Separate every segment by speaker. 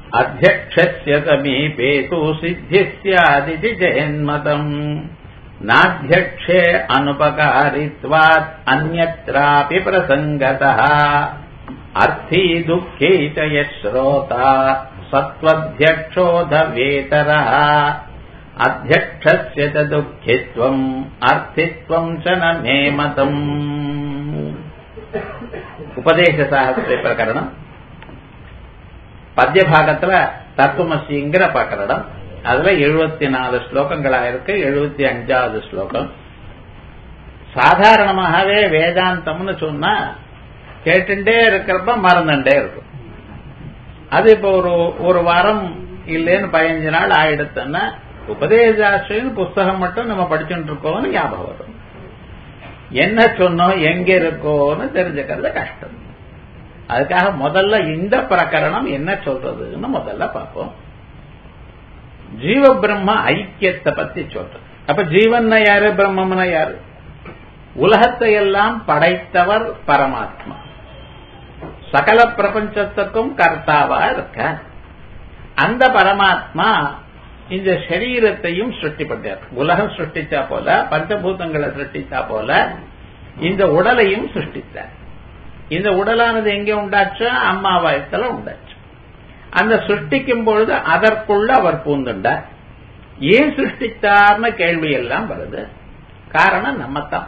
Speaker 1: अध्यक्षस्य समीपे तु सिद्धिः स्यादिति चेन्मतम् नाध्यक्षे अनुपकारित्वात् अन्यत्रापि प्रसङ्गतः अर्थी दुःखी च यः श्रोता सत्त्वध्यक्षोऽधवेतरः अध्यक्षस्य च दुःखित्वम् अर्थित्वम् च न मे मतम् உபதேசசாகசிரிய பிரகரணம் பத்திய பாகத்துல தத்துவமசிங்கிற பிரகரணம் அதுல எழுபத்தி நாலு ஸ்லோகங்களா இருக்கு எழுபத்தி அஞ்சாவது ஸ்லோகம் சாதாரணமாகவே வேதாந்தம்னு சொன்னா கேட்டுட்டே இருக்கிறப்ப மறந்துட்டே இருக்கும் அது இப்போ ஒரு ஒரு வாரம் இல்லைன்னு பதினஞ்சு நாள் ஆயிடுத்துன்னா உபதேசாஸ்திரின்னு புஸ்தகம் மட்டும் நம்ம படிச்சுட்டு இருக்கோம்னு ஞாபகம் வரும் என்ன சொன்னோம் எங்க இருக்கோன்னு தெரிஞ்சுக்கிறது கஷ்டம் அதுக்காக முதல்ல இந்த பிரகரணம் என்ன சொல்றதுன்னு முதல்ல பார்ப்போம் ஜீவ பிரம்ம ஐக்கியத்தை பத்தி சொல்றது அப்ப ஜீவன்னா யாரு பிரம்மம்னா யாரு உலகத்தை எல்லாம் படைத்தவர் பரமாத்மா சகல பிரபஞ்சத்துக்கும் கர்த்தாவா இருக்க அந்த பரமாத்மா இந்த சரீரத்தையும் சிருஷ்டி பண்ணார் உலகம் சிருஷ்டிச்சா போல பஞ்சபூதங்களை சிருஷ்டிச்சா போல இந்த உடலையும் சிருஷ்டித்தார் இந்த உடலானது எங்கே உண்டாச்சு அம்மா வயத்துல உண்டாச்சு அந்த சிருஷ்டிக்கும் பொழுது அதற்குள்ள அவர் பூந்துண்டார் ஏன் சிருஷ்டித்தார்னு கேள்வி எல்லாம் வருது காரணம் நம்மத்தான்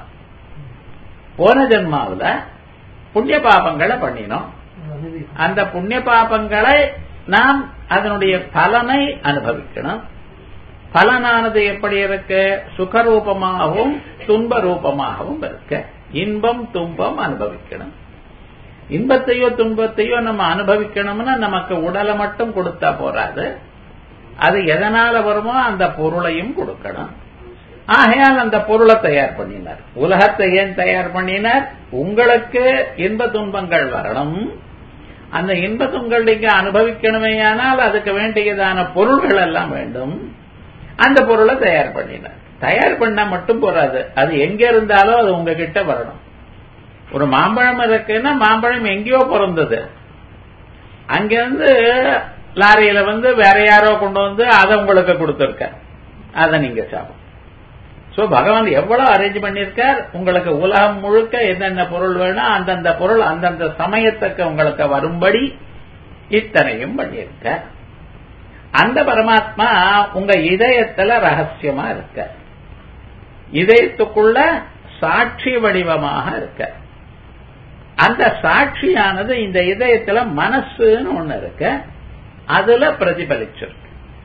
Speaker 1: போன ஜென்மாவில புண்ணிய பாபங்களை பண்ணினோம் அந்த புண்ணிய பாபங்களை நாம் அதனுடைய பலனை அனுபவிக்கணும் பலனானது எப்படி இருக்கு சுகரூபமாகவும் துன்ப ரூபமாகவும் இருக்கு இன்பம் துன்பம் அனுபவிக்கணும் இன்பத்தையோ துன்பத்தையோ நம்ம அனுபவிக்கணும்னா நமக்கு உடலை மட்டும் கொடுத்தா போறாது அது எதனால வருமோ அந்த பொருளையும் கொடுக்கணும் ஆகையால் அந்த பொருளை தயார் பண்ணினார் உலகத்தை ஏன் தயார் பண்ணினார் உங்களுக்கு இன்ப துன்பங்கள் வரணும் அந்த இன்ப துன்பங்கள் நீங்க அனுபவிக்கணுமேயானால் அதுக்கு வேண்டியதான பொருள்கள் எல்லாம் வேண்டும் அந்த பொருளை தயார் பண்ணினார் தயார் பண்ணா மட்டும் போறாது அது எங்க இருந்தாலும் அது உங்ககிட்ட வரணும் ஒரு மாம்பழம் இருக்குன்னா மாம்பழம் எங்கேயோ பிறந்தது அங்கிருந்து லாரியில வந்து வேற யாரோ கொண்டு வந்து அதை உங்களுக்கு கொடுத்துருக்க அதை நீங்க சாப்பிடும் சோ பகவான் எவ்வளவு அரேஞ்ச் பண்ணிருக்கார் உங்களுக்கு உலகம் முழுக்க என்னென்ன பொருள் வேணும் அந்தந்த பொருள் அந்தந்த சமயத்துக்கு உங்களுக்கு வரும்படி இத்தனையும் பண்ணியிருக்க அந்த பரமாத்மா உங்க இதயத்துல ரகசியமா இருக்க இதயத்துக்குள்ள சாட்சி வடிவமாக இருக்க அந்த சாட்சியானது இந்த இதயத்துல மனசுன்னு ஒண்ணு இருக்கு அதுல பிரதிபலிச்சிருக்கு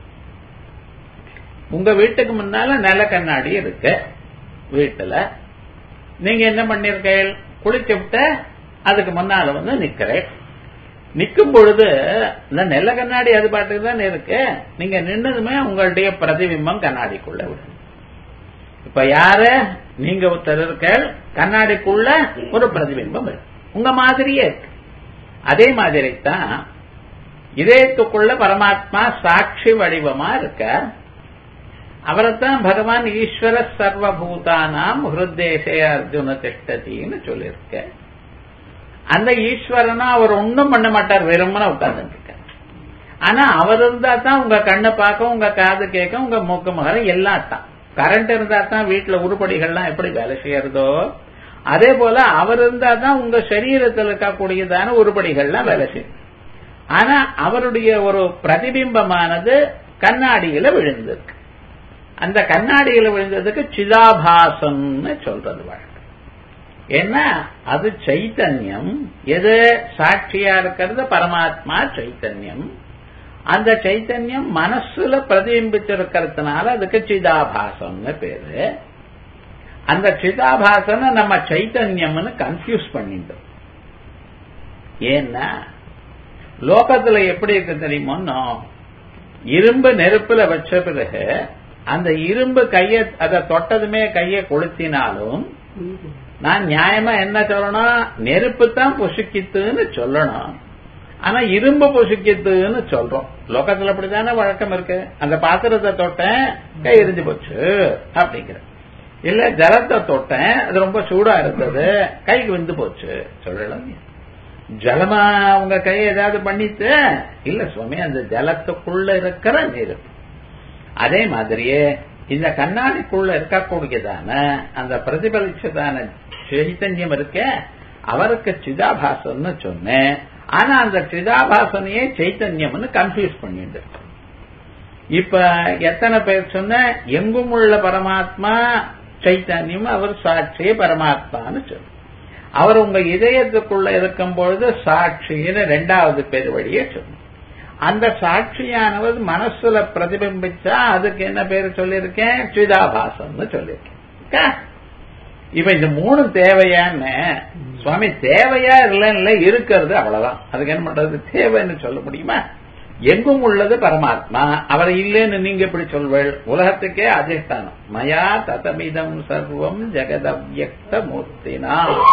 Speaker 1: உங்க வீட்டுக்கு முன்னால நில கண்ணாடி இருக்கு வீட்டுல நீங்க என்ன பண்ணிருக்கீங்க குளிச்சு விட்ட அதுக்கு முன்னால வந்து நிக்கிறேன் நிக்கும் பொழுது இந்த நெல்ல கண்ணாடி அது பாட்டுக்கு தான் இருக்கு நீங்க நின்னதுமே உங்களுடைய பிரதிபிம்பம் கண்ணாடிக்குள்ள விடும் இப்ப யாரு நீங்க ஒருத்தர் இருக்க கண்ணாடிக்குள்ள ஒரு பிரதிபிம்பம் இருக்கு உங்க மாதிரியே இருக்கு அதே மாதிரி தான் இதயத்துக்குள்ள பரமாத்மா சாட்சி வடிவமா இருக்க அவரைத்தான் பகவான் ஈஸ்வர சர்வபூதானாம் ஹிருத்தேசே அர்ஜுன திஷ்டத்தின்னு சொல்லியிருக்க அந்த ஈஸ்வரனா அவர் ஒன்றும் பண்ண மாட்டார் வெறுமன உட்கார்ந்து இருக்கார் ஆனா அவர் இருந்தா தான் உங்க கண்ணை பார்க்க உங்க காது கேட்க உங்க மூக்கு மகரம் எல்லாம் தான் கரண்ட் இருந்தா தான் வீட்டுல உருப்படிகள்லாம் எப்படி வேலை செய்யறதோ அதே போல அவர் இருந்தா தான் உங்க சரீரத்தில் இருக்கக்கூடியதான உருப்படிகள்லாம் வேலை செய்யும் ஆனா அவருடைய ஒரு பிரதிபிம்பமானது கண்ணாடியில விழுந்திருக்கு அந்த கண்ணாடியில விழுந்ததுக்கு சிதாபாசம்னு சொல்றது வழக்கம் ஏன்னா அது சைத்தன்யம் எது சாட்சியா இருக்கிறது பரமாத்மா சைத்தன்யம் அந்த சைத்தன்யம் மனசுல பிரதிபிம்பிச்சிருக்கிறதுனால அதுக்கு சிதாபாசம்னு பேரு அந்த சிதாபாசனை நம்ம சைத்தன்யம்னு கன்ஃபியூஸ் பண்ணிட்டோம் ஏன்னா லோகத்துல எப்படி இருக்கு தெரியுமோ இரும்பு நெருப்புல வச்ச பிறகு அந்த இரும்பு கைய அதை தொட்டதுமே கைய கொளுத்தினாலும் நான் நியாயமா என்ன சொல்லணும் நெருப்பு தான் புசுக்கித்துன்னு சொல்லணும் ஆனா இரும்பு புசுக்கித்துன்னு சொல்றோம் லோகத்துல அப்படித்தானே வழக்கம் இருக்கு அந்த பாத்திரத்தை தொட்டேன் கை எரிஞ்சு போச்சு அப்படிங்கிற இல்ல ஜலத்தை தொட்டேன் அது ரொம்ப சூடா இருந்தது கைக்கு விந்து போச்சு சொல்லலாம் ஜலமா உங்க கை ஏதாவது பண்ணிட்டு இல்ல சுவாமி அந்த ஜலத்துக்குள்ள இருக்கிற நீர் அதே மாதிரியே இந்த கண்ணாடிக்குள்ள இருக்கக்கூடியதான அந்த பிரதிபலிச்சதான சைத்தன்யம் இருக்க அவருக்கு சிதாபாசம்னு சொன்னேன் ஆனா அந்த சிதாபாசனையே சைத்தன்யம்னு கன்ஃபியூஸ் பண்ணிட்டு இருக்கு. இப்ப எத்தனை பேர் சொன்ன எங்கும் உள்ள பரமாத்மா சைத்தன்யம் அவர் சாட்சியே பரமாத்மான்னு சொல்லு அவர் உங்க இதயத்துக்குள்ள இருக்கும் பொழுது சாட்சின்னு ரெண்டாவது பேர் வழியே சொல்லணும் அந்த சாட்சியானவர் மனசுல பிரதிபிம்பிச்சா அதுக்கு என்ன பேர் சொல்லியிருக்கேன் சிதாபாசம்னு சொல்லியிருக்கேன் இருக்கா? இப்ப இந்த மூணு தேவையான்னு சுவாமி தேவையா இல்லைன்னு இருக்கிறது அவ்வளவுதான் அதுக்கு என்ன பண்றது தேவைன்னு சொல்ல முடியுமா எங்கும் உள்ளது பரமாத்மா அவர் இல்லைன்னு நீங்க எப்படி சொல்வேள் உலகத்துக்கே அதிஷ்டானம் மயா ததமிதம் சர்வம் ஜெகதவ்யக்த மூர்த்தினா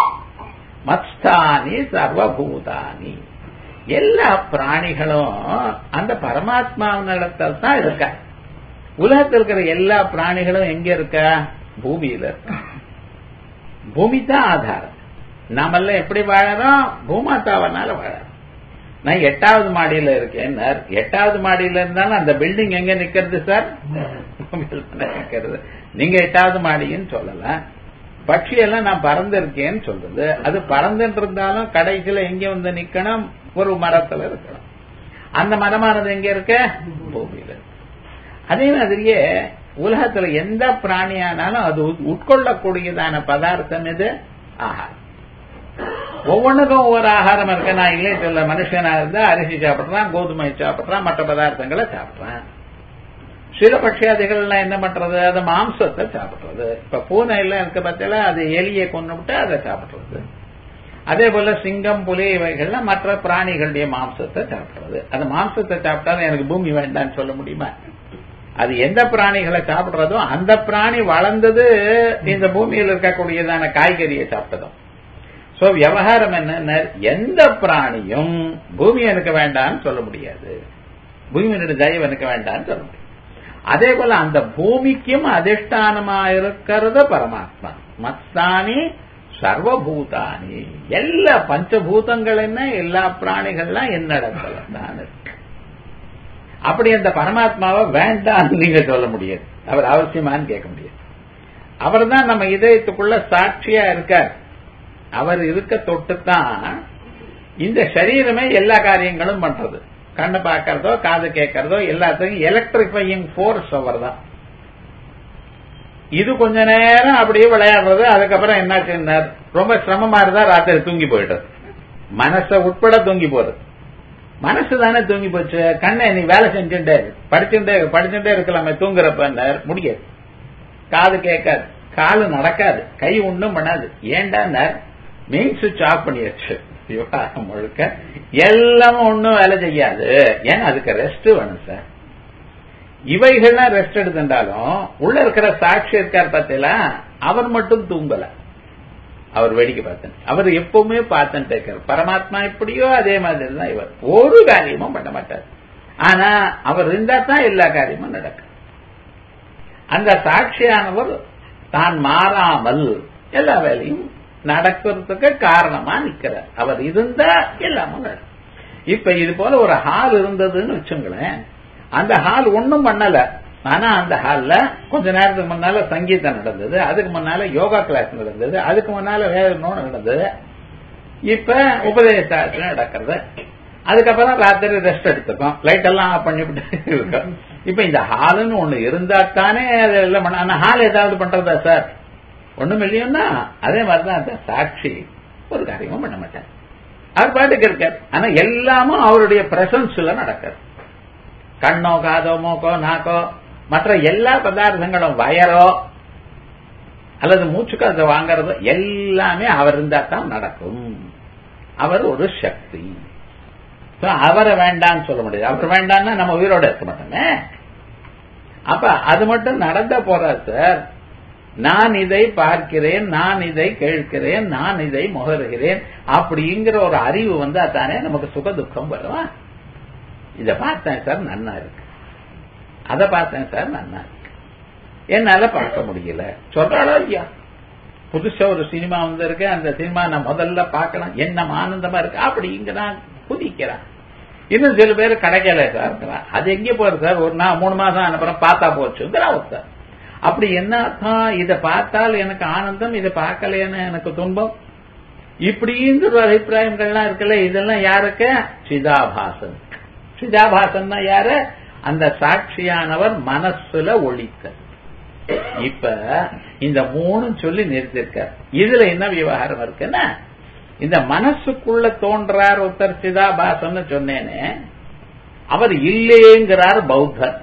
Speaker 1: மத்ஸ்தானி சர்வபூதானி எல்லா பிராணிகளும் அந்த பரமாத்மாவினிடத்தில் தான் இருக்கா உலகத்தில் இருக்கிற எல்லா பிராணிகளும் எங்க இருக்கா பூமியில இருக்கா பூமி தான் ஆதாரம் நாமெல்லாம் எப்படி வாழறோம் பூமாத்தாவனால வாழறோம் நான் எட்டாவது மாடியில இருக்கேன் எட்டாவது மாடியில இருந்தாலும் அந்த பில்டிங் எங்க நிக்கிறது சார் நிக்கிறது நீங்க எட்டாவது மாடின்னு சொல்லலாம் பட்சி எல்லாம் நான் பறந்திருக்கேன்னு சொல்றது அது பறந்துட்டு இருந்தாலும் கடைசியில எங்க வந்து நிக்கணும் ஒரு மரத்துல இருக்கணும் அந்த மரமானது எங்க இருக்க பூமியில இருக்கு. அதே மாதிரியே உலகத்துல எந்த பிராணியானாலும் அது உட்- உட்கொள்ளக்கூடியதான பதார்த்தம் எது ஆகாரம் ஒவ்வொன்றுக்கும் ஒவ்வொரு ஆகாரம் இருக்கு நான் இல்லையே சொல்ல மனுஷனா இருந்தா அரிசி சாப்பிடுறான் கோதுமை சாப்பிடுறான் மற்ற பதார்த்தங்களை சாப்பிடுறான் சில பட்சியாதிகள்லாம் என்ன பண்றது அது மாம்சத்தை சாப்பிடுறது இப்ப பூனை எல்லாம் இருக்க பத்தில அது எலியை கொண்டு விட்டு அதை சாப்பிடுறது அதே போல சிங்கம் புலி இவைகள்லாம் மற்ற பிராணிகளுடைய மாம்சத்தை சாப்பிடுறது அது மாம்சத்தை சாப்பிட்டாலும் எனக்கு பூமி வேண்டாம்னு சொல்ல முடியுமா அது எந்த பிராணிகளை சாப்பிடுறதோ அந்த பிராணி வளர்ந்தது இந்த பூமியில் இருக்கக்கூடியதான காய்கறியை சாப்பிட்டதும் சோ விவகாரம் என்ன எந்த பிராணியும் பூமி எனக்கு வேண்டாம்னு சொல்ல முடியாது பூமியினுடைய தயவு எனக்கு வேண்டாம்னு சொல்ல முடியும் அதே போல அந்த பூமிக்கும் அதிஷ்டானமா இருக்கிறது பரமாத்மா மத்தானி சர்வபூதானி எல்லா பஞ்சபூதங்கள் என்ன எல்லா பிராணிகள்லாம் என்னிடத்துல தான் இருக்கு அப்படி அந்த பரமாத்மாவை வேண்டாம்னு நீங்க சொல்ல முடியாது அவர் அவசியமான்னு கேட்க முடியாது அவர் தான் நம்ம இதயத்துக்குள்ள சாட்சியா இருக்கார் அவர் இருக்க தொட்டுத்தான் இந்த சரீரமே எல்லா காரியங்களும் பண்றது கண்ணு பார்க்கறதோ காது கேட்கறதோ எல்லாத்துக்கும் எலக்ட்ரிஃபையிங் ஃபோர்ஸ் அவர் தான் இது கொஞ்ச நேரம் அப்படியே விளையாடுறது அதுக்கப்புறம் என்னாச்சுன்னா ரொம்ப சிரமமா இருந்தா ராத்திரி தூங்கி போயிடுறது மனச உட்பட தூங்கி போறது மனசு தானே தூங்கி போச்சு கண்ணை நீ வேலை செஞ்சுட்டே இரு. படிச்சுட்டே படிச்சுட்டே இருக்கலாமே தூங்குறப்ப முடியாது காது கேட்காது காலு நடக்காது கை ஒண்ணும் பண்ணாது ஏண்டா மெயின் சுவிட்ச் ஆஃப் பண்ணியாச்சு விவகாரம் முழுக்க எல்லாமும் ஒண்ணும் வேலை செய்யாது ஏன்னா அதுக்கு ரெஸ்ட் வேணும் சார் இவைகள்லாம் ரெஸ்ட் எடுத்துட்டாலும் உள்ள இருக்கிற சாட்சி இருக்கார் பார்த்தீங்களா அவர் மட்டும் தூங்கல அவர் வேடிக்கை பார்த்தேன் அவர் எப்பவுமே பார்த்துட்டு இருக்கார் பரமாத்மா எப்படியோ அதே மாதிரி தான் இவர் ஒரு காரியமும் பண்ண மாட்டார் ஆனா அவர் இருந்தா தான் எல்லா காரியமும் நடக்கும் அந்த சாட்சியானவர் தான் மாறாமல் எல்லா வேலையும் நடக்கிறதுக்கு காரணமா நிக்கிறார் அவர் இருந்தா எல்லாமும் நடக்கும் இப்ப இது போல ஒரு ஹால் இருந்ததுன்னு வச்சுங்களேன் அந்த ஹால் ஒண்ணும் பண்ணல ஆனா அந்த ஹால்ல கொஞ்ச நேரத்துக்கு முன்னால சங்கீதம் நடந்தது அதுக்கு முன்னால யோகா கிளாஸ் நடந்தது அதுக்கு முன்னால வேற இன்னொன்னு நடந்தது இப்ப உபதேச நடக்கிறது அதுக்கப்புறம் ராத்திரி ரெஸ்ட் எடுத்துக்கோம் லைட் எல்லாம் ஆஃப் பண்ணிவிட்டு இருக்கோம் இப்ப இந்த ஹாலுன்னு ஒண்ணு இருந்தா தானே அது எல்லாம் பண்ண ஆனா ஹால் ஏதாவது பண்றதா சார் ஒண்ணும் இல்லையோன்னா அதே மாதிரிதான் அந்த சாட்சி ஒரு காரியமும் பண்ண மாட்டார் அவர் பாட்டுக்கு இருக்கார் ஆனா எல்லாமும் அவருடைய பிரசன்ஸ்ல நடக்காது கண்ணோ காதோ மூக்கோ நாக்கோ மற்ற எல்லா பதார்த்தங்களும் வயரோ அல்லது மூச்சு காசை வாங்கறதோ எல்லாமே அவர் இருந்தா தான் நடக்கும் அவர் ஒரு சக்தி So, அவரை வேண்டாம்னு சொல்ல முடியாது அவர் வேண்டாம்னா நம்ம உயிரோட இருக்க மாட்டோமே அப்ப அது மட்டும் நடந்த போறாது சார் நான் இதை பார்க்கிறேன் நான் இதை கேட்கிறேன் நான் இதை முகருகிறேன் அப்படிங்கிற ஒரு அறிவு வந்தா தானே நமக்கு சுக துக்கம் வரும் இத பார்த்தேன் சார் நன்னா இருக்கு அதை பார்த்தேன் சார் நன்னா இருக்கு என்னால பார்க்க முடியல சொல்றாளோ ஐயா புதுசா ஒரு சினிமா வந்திருக்கு அந்த சினிமா நான் முதல்ல பார்க்கணும் என்ன ஆனந்தமா இருக்கு அப்படிங்கிறான் குதிக்கிறான் இன்னும் சில பேர் கிடைக்கல சார் இருக்கிறான். அது எங்கே போறது சார் ஒரு நான் மூணு மாசம் அனுப்புறேன் பார்த்தா போச்சுங்கிறா ஒருத்தர் அப்படி என்ன அர்த்தம் இதை பார்த்தால் எனக்கு ஆனந்தம் இதை பார்க்கலைன்னு எனக்கு துன்பம் இப்படிங்கிற அபிப்பிராயங்கள்லாம் இருக்குல்ல இதெல்லாம் யாருக்கு சிதாபாசன் சிதாபாசன்னா யாரு அந்த சாட்சியானவர் மனசுல ஒழிக்க இப்ப இந்த மூணு சொல்லி நிறுத்திருக்கார் இதுல என்ன விவகாரம் இருக்குன்னா இந்த மனசுக்குள்ள தோன்றார் ஒருத்தர் சிதாபாசன்னு சொன்னேனே அவர் இல்லேங்கிறார் பௌத்தர்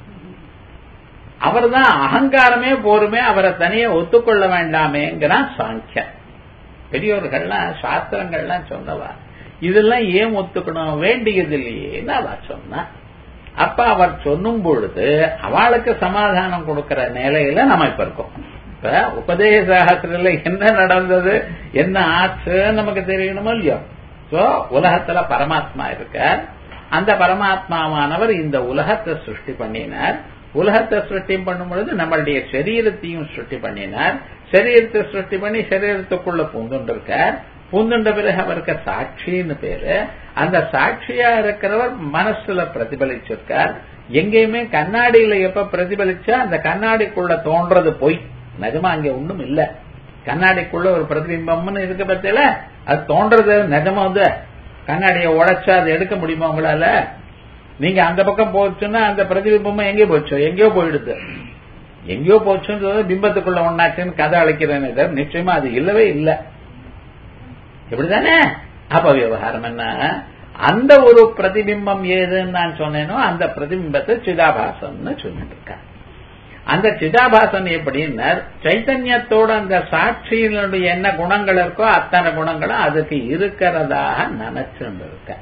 Speaker 1: அவர் தான் அகங்காரமே போருமே அவரை தனியே ஒத்துக்கொள்ள வேண்டாமேங்கிறான் சாங்கியன் பெரியோர்கள்லாம் சாஸ்திரங்கள்லாம் சொன்னவா இதெல்லாம் ஏன் ஒத்துக்கணும் வேண்டியது இல்லையேன்னு அவ சொன்னா அப்ப அவர் சொல்லும் பொழுது அவளுக்கு சமாதானம் கொடுக்கிற நிலையில நம்ம இப்ப இருக்கோம் இப்ப உபதேசத்துல என்ன நடந்தது என்ன ஆச்சு நமக்கு தெரியணுமோ இல்லையோ சோ உலகத்துல பரமாத்மா இருக்கார் அந்த பரமாத்மாவானவர் இந்த உலகத்தை சிருஷ்டி பண்ணினார் உலகத்தை சிருஷ்டி பண்ணும் பொழுது நம்மளுடைய சரீரத்தையும் சிருஷ்டி பண்ணினார் சரீரத்தை சிருஷ்டி பண்ணி சரீரத்துக்குள்ள பூந்துண்டிருக்கார் பூந்துண்ட பிறகு அவருக்கு சாட்சின்னு பேரு அந்த சாட்சியா இருக்கிறவர் மனசுல பிரதிபலிச்சிருக்கார் எங்கேயுமே கண்ணாடியில எப்ப பிரதிபலிச்சா அந்த கண்ணாடிக்குள்ள தோன்றது பொய் நிஜமா அங்க ஒண்ணும் இல்ல கண்ணாடிக்குள்ள ஒரு பிரதிபிம்பம்னு இருக்கு பத்தியில அது தோன்றது நிஜமா வந்து கண்ணாடியை உடைச்சா அதை எடுக்க முடியுமா உங்களால நீங்க அந்த பக்கம் போச்சுன்னா அந்த பிரதிபிம்பம் எங்கே போச்சு எங்கேயோ போயிடுது எங்கேயோ போச்சுன்றது பிம்பத்துக்குள்ள ஒன்னாச்சுன்னு கதை அழைக்கிறேன் தவிர நிச்சயமா அது இல்லவே இல்லை இப்படிதானே அப்ப விவகாரம் என்ன அந்த ஒரு பிரதிபிம்பம் ஏதுன்னு நான் சொன்னேனோ அந்த பிரதிபிம்பத்தை சிதாபாசம்னு சொல்லிட்டு இருக்கேன் அந்த சிதாபாசன் எப்படின்னா சைத்தன்யத்தோட அந்த சாட்சியினுடைய என்ன குணங்கள் இருக்கோ அத்தனை குணங்களும் அதுக்கு இருக்கிறதாக நினைச்சுட்டு இருக்க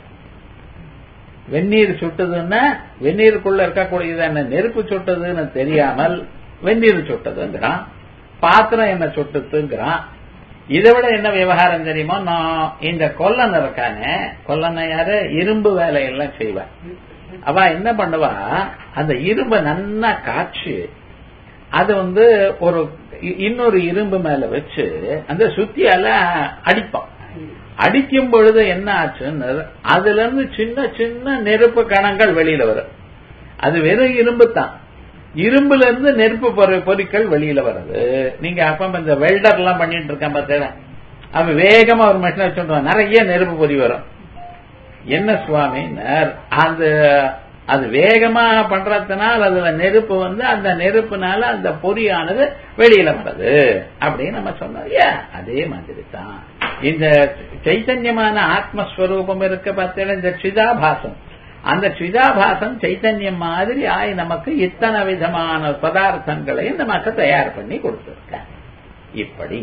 Speaker 1: வெந்நீர் சுட்டுதுன்னா வெந்நீருக்குள்ள இருக்கக்கூடியது என்ன நெருப்பு சுட்டதுன்னு தெரியாமல் வெந்நீர் சுட்டதுங்கிறான் பாத்திரம் என்ன சுட்டுதுங்கிறான் இதை விட என்ன விவகாரம் தெரியுமோ நான் இந்த கொல்லன் இருக்கானே கொல்லனை யாரு இரும்பு வேலையெல்லாம் செய்வேன் அவ என்ன பண்ணுவா அந்த இரும்பை நன்னா காய்ச்சி அது வந்து ஒரு இன்னொரு இரும்பு மேல வச்சு அந்த சுத்தியால அடிப்பான் அடிக்கும் பொழுது என்ன ஆச்சுன்னு அதுல இருந்து சின்ன சின்ன நெருப்பு கணங்கள் வெளியில வரும் அது வெறும் இரும்பு தான் இரும்புல இருந்து நெருப்பு பொருட்கள் வெளியில வருது நீங்க அப்ப இந்த வெல்டர் எல்லாம் பண்ணிட்டு இருக்கேன் பார்த்தா அவன் வேகமா ஒரு மிஷினை வச்சுட்டு நிறைய நெருப்பு பொறி வரும் என்ன சுவாமினர் அந்த அது வேகமா பண்றதுனால அதுல நெருப்பு வந்து அந்த நெருப்புனால அந்த பொறியானது வெளியில வருது அப்படின்னு நம்ம சொன்னோம் இல்லையா அதே மாதிரி தான் இந்த சைத்தன்யமான ஆத்மஸ்வரூபம் இருக்க பார்த்தீங்கன்னா இந்த சிதாபாசம் அந்த சிதாபாசம் சைத்தன்யம் மாதிரி ஆய் நமக்கு இத்தனை விதமான பதார்த்தங்களையும் நமக்கு தயார் பண்ணி கொடுத்திருக்க இப்படி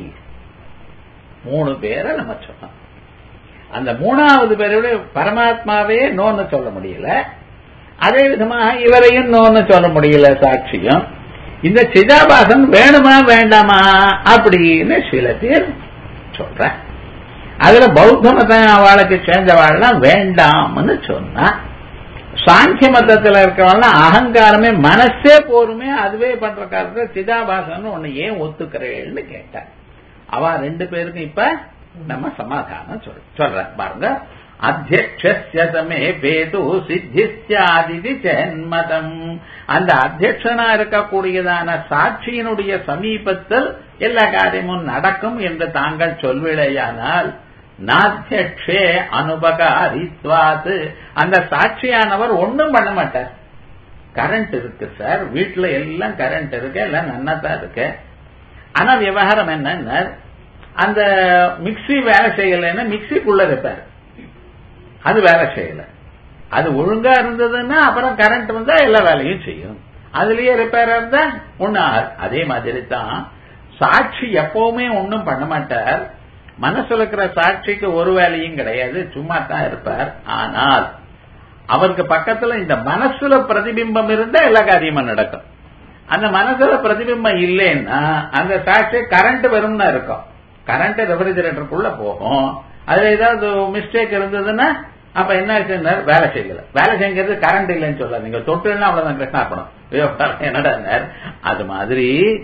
Speaker 1: மூணு பேரை நம்ம சொன்னோம் அந்த மூணாவது பேரோட பரமாத்மாவே நோன்னு சொல்ல முடியல அதே விதமாக இவரையும் நோன்னு சொல்ல முடியல சாட்சியம் இந்த சிதாபாசன் வேணுமா வேண்டாமா அப்படின்னு சில பேர் சொல்ற அதுல பௌத்த மதம் அவளுக்கு சேர்ந்தவாள்லாம் வேண்டாம்னு சொன்னா சாங்கிய மதத்துல இருக்கிறவங்க அகங்காரமே மனசே போருமே அதுவே பண்ற காலத்துல சிதாபாசன் ஒண்ணு ஏன் ஒத்துக்கிறேன்னு கேட்டார் அவ ரெண்டு பேருக்கும் இப்ப நம்ம சமாதானம் சொல் சொல்ற பாருங்க அத்தியக்ஷமே பேது சித்திஸ்யாதிதி ஜென்மதம் அந்த அத்தியக்ஷனா இருக்கக்கூடியதான சாட்சியினுடைய சமீபத்தில் எல்லா காரியமும் நடக்கும் என்று தாங்கள் சொல்விடையானால் நாத்தியக்ஷே அனுபகாரித்வாத்து அந்த சாட்சியானவர் ஒன்றும் பண்ண மாட்டார் கரண்ட் இருக்கு சார் வீட்டுல எல்லாம் கரண்ட் இருக்கு எல்லாம் நன்னாதான் இருக்கு ஆனா விவகாரம் என்னன்னா அந்த மிக்சி வேலை செய்யலைன்னா மிக்சிக்குள்ள இருப்பார் அது வேலை செய்யல அது ஒழுங்கா இருந்ததுன்னா அப்புறம் கரண்ட் வந்தா எல்லா வேலையும் செய்யும் அதுலயே ரிப்பேரா இருந்தா ஒண்ணு அதே மாதிரி தான் சாட்சி எப்பவுமே ஒன்னும் பண்ண மாட்டார் மனசுல இருக்கிற சாட்சிக்கு ஒரு வேலையும் கிடையாது சும்மா தான் இருப்பார் ஆனால் அவருக்கு பக்கத்துல இந்த மனசுல பிரதிபிம்பம் இருந்தா எல்லா காரியமும் நடக்கும் அந்த மனசுல பிரதிபிம்பம் இல்லைன்னா அந்த சாட்சி கரண்ட் வரும்னா இருக்கும் கரண்ட் ரெஃப்ரிஜரேட்டருக்குள்ள போகும் அதுல ஏதாவது மிஸ்டேக் இருந்ததுன்னா அப்ப என்ன ஆச்சுன்னா வேலை செய்யல வேலை செய்யறது கரண்ட் இல்லைன்னு சொல்ல நீங்க தொட்டுன்னா அவ்வளவுதான் கிருஷ்ணார்ப்பணம் என்னடா அது மாதிரி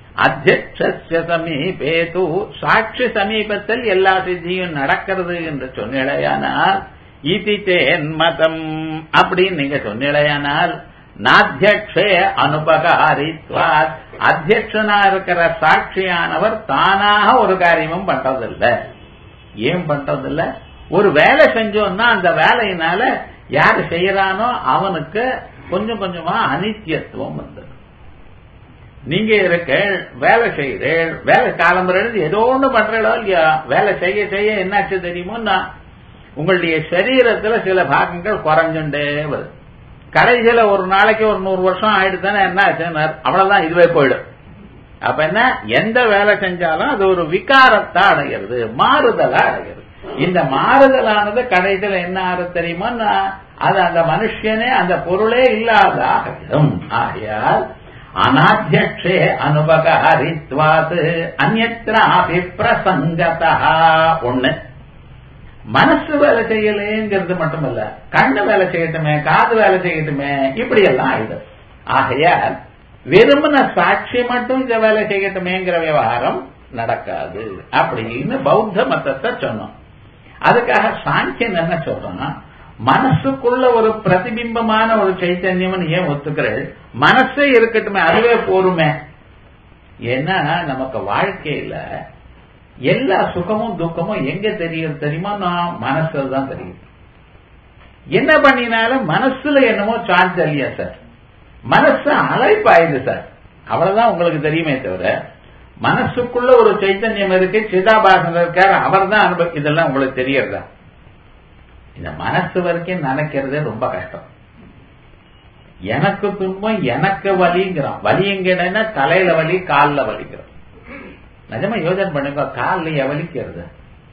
Speaker 1: அத்தியட்ச சமீபே தூ சாட்சி சமீபத்தில் எல்லா சித்தியும் நடக்கிறது என்று சொன்னிலையானால் இதி தேன் மதம் அப்படின்னு நீங்க சொன்னிலையானால் நாத்தியக்ஷே அனுபகாரித்வாத் அத்தியட்சனா இருக்கிற சாட்சியானவர் தானாக ஒரு காரியமும் பண்றதில்ல ஏன் பண்றதில்ல ஒரு வேலை செஞ்சோம்னா அந்த வேலையினால யாரு செய்யறானோ அவனுக்கு கொஞ்சம் கொஞ்சமா அனித்தியத்துவம் வந்தது நீங்க இருக்க வேலை செய்கிறேன் வேலை காலம்பரம் எழுதி ஏதோ ஒண்ணு பண்றீங்களோ இல்லையா வேலை செய்ய செய்ய என்னாச்சு தெரியுமோன்னா உங்களுடைய சரீரத்துல சில பாகங்கள் குறைஞ்சுட்டே வருது கடைசியில ஒரு நாளைக்கு ஒரு நூறு வருஷம் ஆயிடுத்தானே என்ன ஆச்சுன்னா அவ்வளவுதான் இதுவே போயிடும் அப்ப என்ன எந்த வேலை செஞ்சாலும் அது ஒரு விகாரத்தை அடைகிறது மாறுதலா அடைகிறது இந்த மாறுதலானது கடைசியில என்ன ஆகுது தெரியுமா அது அந்த மனுஷனே அந்த பொருளே இல்லாத ஆகிடும் ஆகையால் அநாத்தியக்ஷே அனுபகரித்வாது அந்நத்திராபி பிரசங்கதா ஒண்ணு மனசு வேலை செய்யலேங்கிறது மட்டுமல்ல கண்ணு வேலை செய்யட்டுமே காது வேலை செய்யட்டுமே இப்படி எல்லாம் ஆயிடும் ஆகையால் வெறுமன சாட்சி மட்டும் இந்த வேலை செய்யட்டுமேங்கிற விவகாரம் நடக்காது அப்படின்னு பௌத்த மதத்தை சொன்னோம் அதுக்காக சாங்கியன் என்ன சொல்றான் மனசுக்குள்ள ஒரு பிரதிபிம்பமான ஒரு சைத்தன்யம் ஏன் ஒத்துக்கிறேன் மனசே இருக்கட்டுமே அதுவே போருமே ஏன்னா நமக்கு வாழ்க்கையில எல்லா சுகமும் துக்கமும் எங்க தெரியும் தெரியுமா நான் மனசுல தான் தெரியும் என்ன பண்ணினாலும் மனசுல என்னமோ சாஞ்சல்யா சார் மனசு அலைப்பாயுது சார் அவ்வளவுதான் உங்களுக்கு தெரியுமே தவிர மனசுக்குள்ள ஒரு சைத்தன்யம் இருக்கு சிதாபாசன் இருக்காரு அவர் தான் அனுபவ இதெல்லாம் உங்களுக்கு தெரியறதா இந்த மனசு வரைக்கும் நினைக்கிறதே ரொம்ப கஷ்டம் எனக்கு துன்பம் எனக்கு வலிங்கிறான் வலி எங்கன்னா தலையில வலி காலில் வலிக்கிறோம் நிஜமா யோஜனை பண்ணுங்க காலில் வலிக்கிறது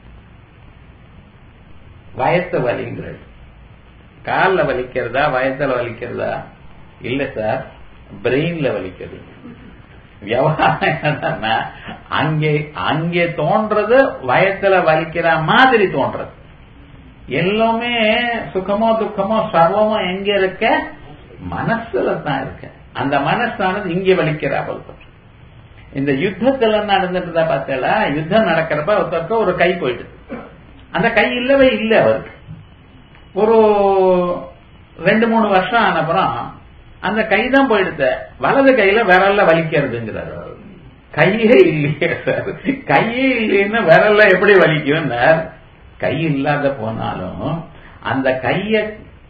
Speaker 1: வயத்து வலிங்கிறது காலில் வலிக்கிறதா வயத்துல வலிக்கிறதா இல்ல சார் பிரெயின்ல வலிக்கிறது விவகாரம் என்னன்னா அங்கே அங்கே தோன்றது வயத்துல வலிக்கிற மாதிரி தோன்றது எல்லாமே சுகமோ துக்கமோ சர்வமோ எங்க இருக்க மனசுல தான் இருக்க அந்த மனசானது இங்கே வலிக்கிறா போல இந்த யுத்தத்துல நடந்துட்டு பார்த்தா யுத்தம் நடக்கிறப்ப ஒருத்தருக்கு ஒரு கை போயிடுது அந்த கை இல்லவே இல்லை அவருக்கு ஒரு ரெண்டு மூணு வருஷம் ஆனப்புறம் அந்த கை தான் போயிடுது வலது கையில விரல்ல வலிக்கிறதுங்கிறாரு கையே இல்லையே சார் கையே இல்லைன்னா விரல்ல எப்படி வலிக்கும் கை இல்லாத போனாலும் அந்த கைய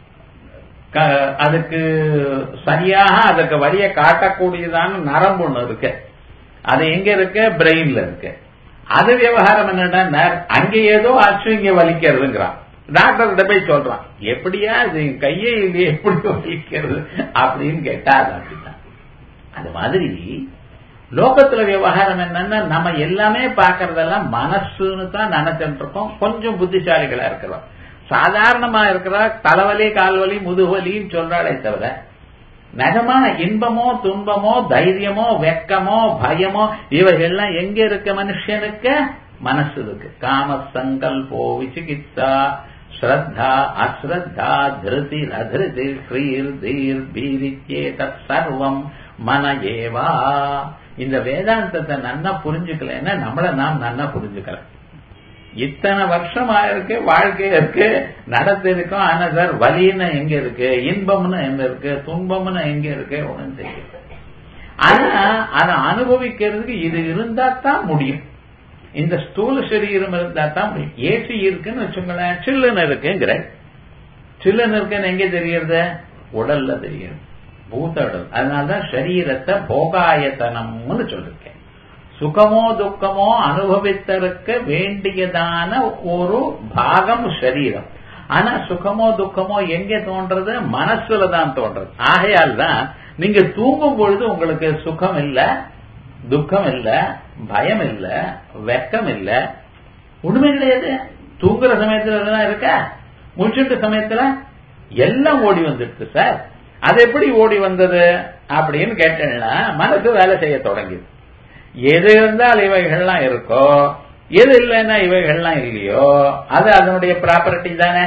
Speaker 1: அதுக்கு சரியாக அதுக்கு வழிய காட்டக்கூடியதான நரம்பு ஒண்ணு இருக்கு அது எங்க இருக்கு பிரெயின்ல இருக்கு அது விவகாரம் என்னன்னா அங்க ஏதோ ஆச்சு இங்க வலிக்கிறதுங்கிறான் டாக்டர்கிட்ட போய் சொல்றான் எப்படியா இது கையே இல்லையே எப்படி வலிக்கிறது அப்படின்னு கேட்டா அது அப்படிதான் அது மாதிரி லோகத்துல விவகாரம் என்னன்னா நம்ம எல்லாமே பாக்குறதெல்லாம் மனசுன்னு தான் நினைச்சிட்டு இருக்கோம் கொஞ்சம் புத்திசாலிகளா இருக்கிறோம் சாதாரணமா இருக்கிற தலைவலி கால்வலி முதுவலின்னு சொல்றாளே தவிர நகமா இன்பமோ துன்பமோ தைரியமோ வெக்கமோ பயமோ இவைகள்லாம் எங்க இருக்க மனுஷனுக்கு மனசு இருக்கு காம சங்கல்போ விசிகித்சா ஸ்ரத்தா அஸ்ரத்தா திருதி அதிருதி ஸ்ரீர் தீர் பீரிச்சே தத் சர்வம் மன ஏவா இந்த வேதாந்தத்தை நன்னா புரிஞ்சுக்கலன்னா நம்மள நாம் நன்னா புரிஞ்சுக்கல இத்தனை வருஷம் ஆயிருக்கு வாழ்க்கை இருக்கு நடந்து இருக்கும் ஆனா சார் வலின்னு எங்க இருக்கு இன்பம்னு எங்க இருக்கு துன்பம்னு எங்க இருக்கு ஒன்றும் தெரியல ஆனா அதை அனுபவிக்கிறதுக்கு இது இருந்தா தான் முடியும் இந்த ஸ்தூல சரீரம் இருந்தா தான் முடியும் ஏசி இருக்குன்னு வச்சுங்களேன் சில்லுன்னு இருக்குங்கிற சில்லுன்னு இருக்குன்னு எங்க தெரியறது உடல்ல தெரியுது பூதடல் அதனாலதான் சரீரத்தை போகாயத்தனம்னு சொல்லிருக்கேன் சுகமோ துக்கமோ அனுபவித்தருக்க வேண்டியதான ஒரு பாகம் சரீரம் ஆனா சுகமோ துக்கமோ எங்க தோன்றது மனசுல தான் தோன்றது ஆகையால் தான் நீங்க தூங்கும் பொழுது உங்களுக்கு சுகம் இல்ல துக்கம் இல்ல பயம் இல்ல வெக்கம் இல்ல உண்மை கிடையாது தூங்குற சமயத்துல தான் இருக்க முடிச்சுட்டு சமயத்துல எல்லாம் ஓடி வந்துடுது சார் அது எப்படி ஓடி வந்தது அப்படின்னு கேட்டேன்னா மனசு வேலை செய்ய தொடங்கிது எது இருந்தால் இவைகள்லாம் இருக்கோ எது இல்லைன்னா இவைகள்லாம் இல்லையோ அது அதனுடைய ப்ராப்பர்ட்டி தானே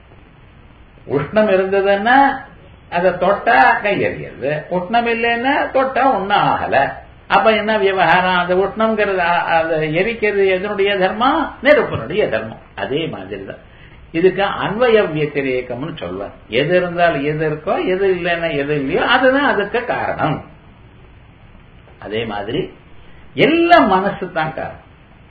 Speaker 1: உஷ்ணம் இருந்ததுன்னா அதை தொட்டா கை எறியது உஷ்ணம் இல்லைன்னா தொட்டா ஒன்னும் ஆகல அப்ப என்ன விவகாரம் அது உஷ்ணம்ங்கிறது அது எரிக்கிறது எதனுடைய தர்மம் நெருப்பினுடைய தர்மம் அதே மாதிரி தான் இதுக்கு அன்வய வியத்திரேக்கம்னு சொல்வார் எது இருந்தாலும் எது இருக்கோ எது இல்லைன்னா எது இல்லையோ அதுதான் அதுக்கு காரணம் அதே மாதிரி எல்லாம் மனசு தான் காரணம்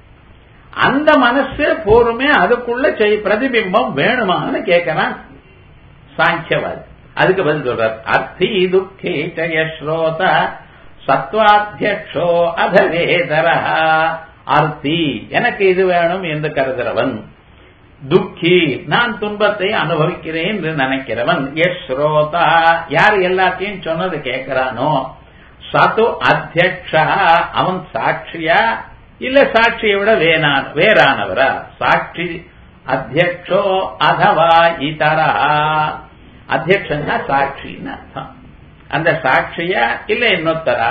Speaker 1: அந்த மனசு பூர்வமே அதுக்குள்ள செய் பிரதிபிம்பம் வேணுமான்னு கேட்கறான் சாங்கியவாதி அதுக்கு பதில் சொல்றார் அர்த்தி துக்கே ஜயஸ்ரோத சத்வாத்தியக்ஷோ அதவேதர அர்த்தி எனக்கு இது வேணும் என்று கருதுறவன் துக்கி நான் துன்பத்தை அனுபவிக்கிறேன் என்று நினைக்கிறவன் எஸ் ஸ்ரோதா யார் எல்லாத்தையும் சொன்னது கேட்கிறானோ சது அத்தியக்ஷா அவன் சாட்சியா இல்ல சாட்சியை விட வேணான வேறானவரா சாட்சி அத்தியக்ஷோ அதவா இதரா அத்தியக்ஷன்னா சாட்சின்னு அர்த்தம் அந்த சாட்சியா இல்ல இன்னொத்தரா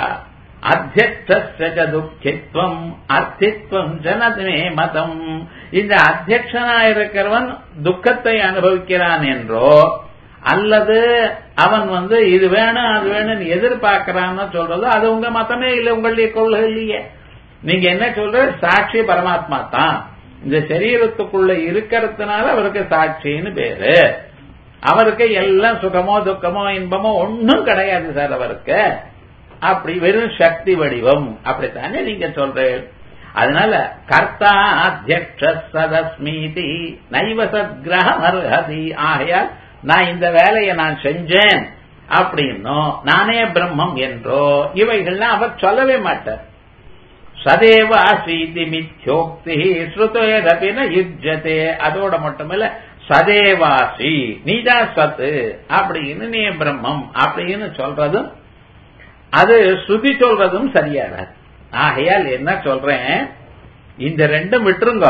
Speaker 1: அத்தியக்ஷ துக்கித்வம் அர்த்தித்வம் ஜனதுமே மதம் இந்த அத்தியக்ஷனா இருக்கிறவன் துக்கத்தை அனுபவிக்கிறான் என்றோ அல்லது அவன் வந்து இது வேணும் அது வேணும்னு எதிர்பார்க்கிறான்னு சொல்றதோ அது உங்க மதமே இல்லை உங்களுடைய கொள்கை இல்லையே நீங்க என்ன சொல்ற சாட்சி பரமாத்மா தான் இந்த சரீரத்துக்குள்ள இருக்கிறதுனால அவருக்கு சாட்சின்னு பேரு அவருக்கு எல்லாம் சுகமோ துக்கமோ இன்பமோ ஒன்னும் கிடையாது சார் அவருக்கு அப்படி வெறும் சக்தி வடிவம் அப்படித்தானே நீங்க சொல்றேன் அதனால கர்த்தா அத்தியக்ஷ சதஸ்மீதி நைவ சத்கிரகம் அர்ஹதி ஆகையால் நான் இந்த வேலையை நான் செஞ்சேன் அப்படின்னோ நானே பிரம்மம் என்றோ இவைகள்லாம் அவர் சொல்லவே மாட்டார் சதேவ அசீதி மித்யோக்தி ஸ்ருதேரபின யுஜ்ஜதே அதோட மட்டுமில்ல சதேவாசி நீதா சத்து அப்படின்னு நீ பிரம்மம் அப்படின்னு சொல்றதும் அது ஸ்ருதி சொல்றதும் சரியாடாது ஆகையால் என்ன சொல்றேன் இந்த ரெண்டும் விட்டுருங்க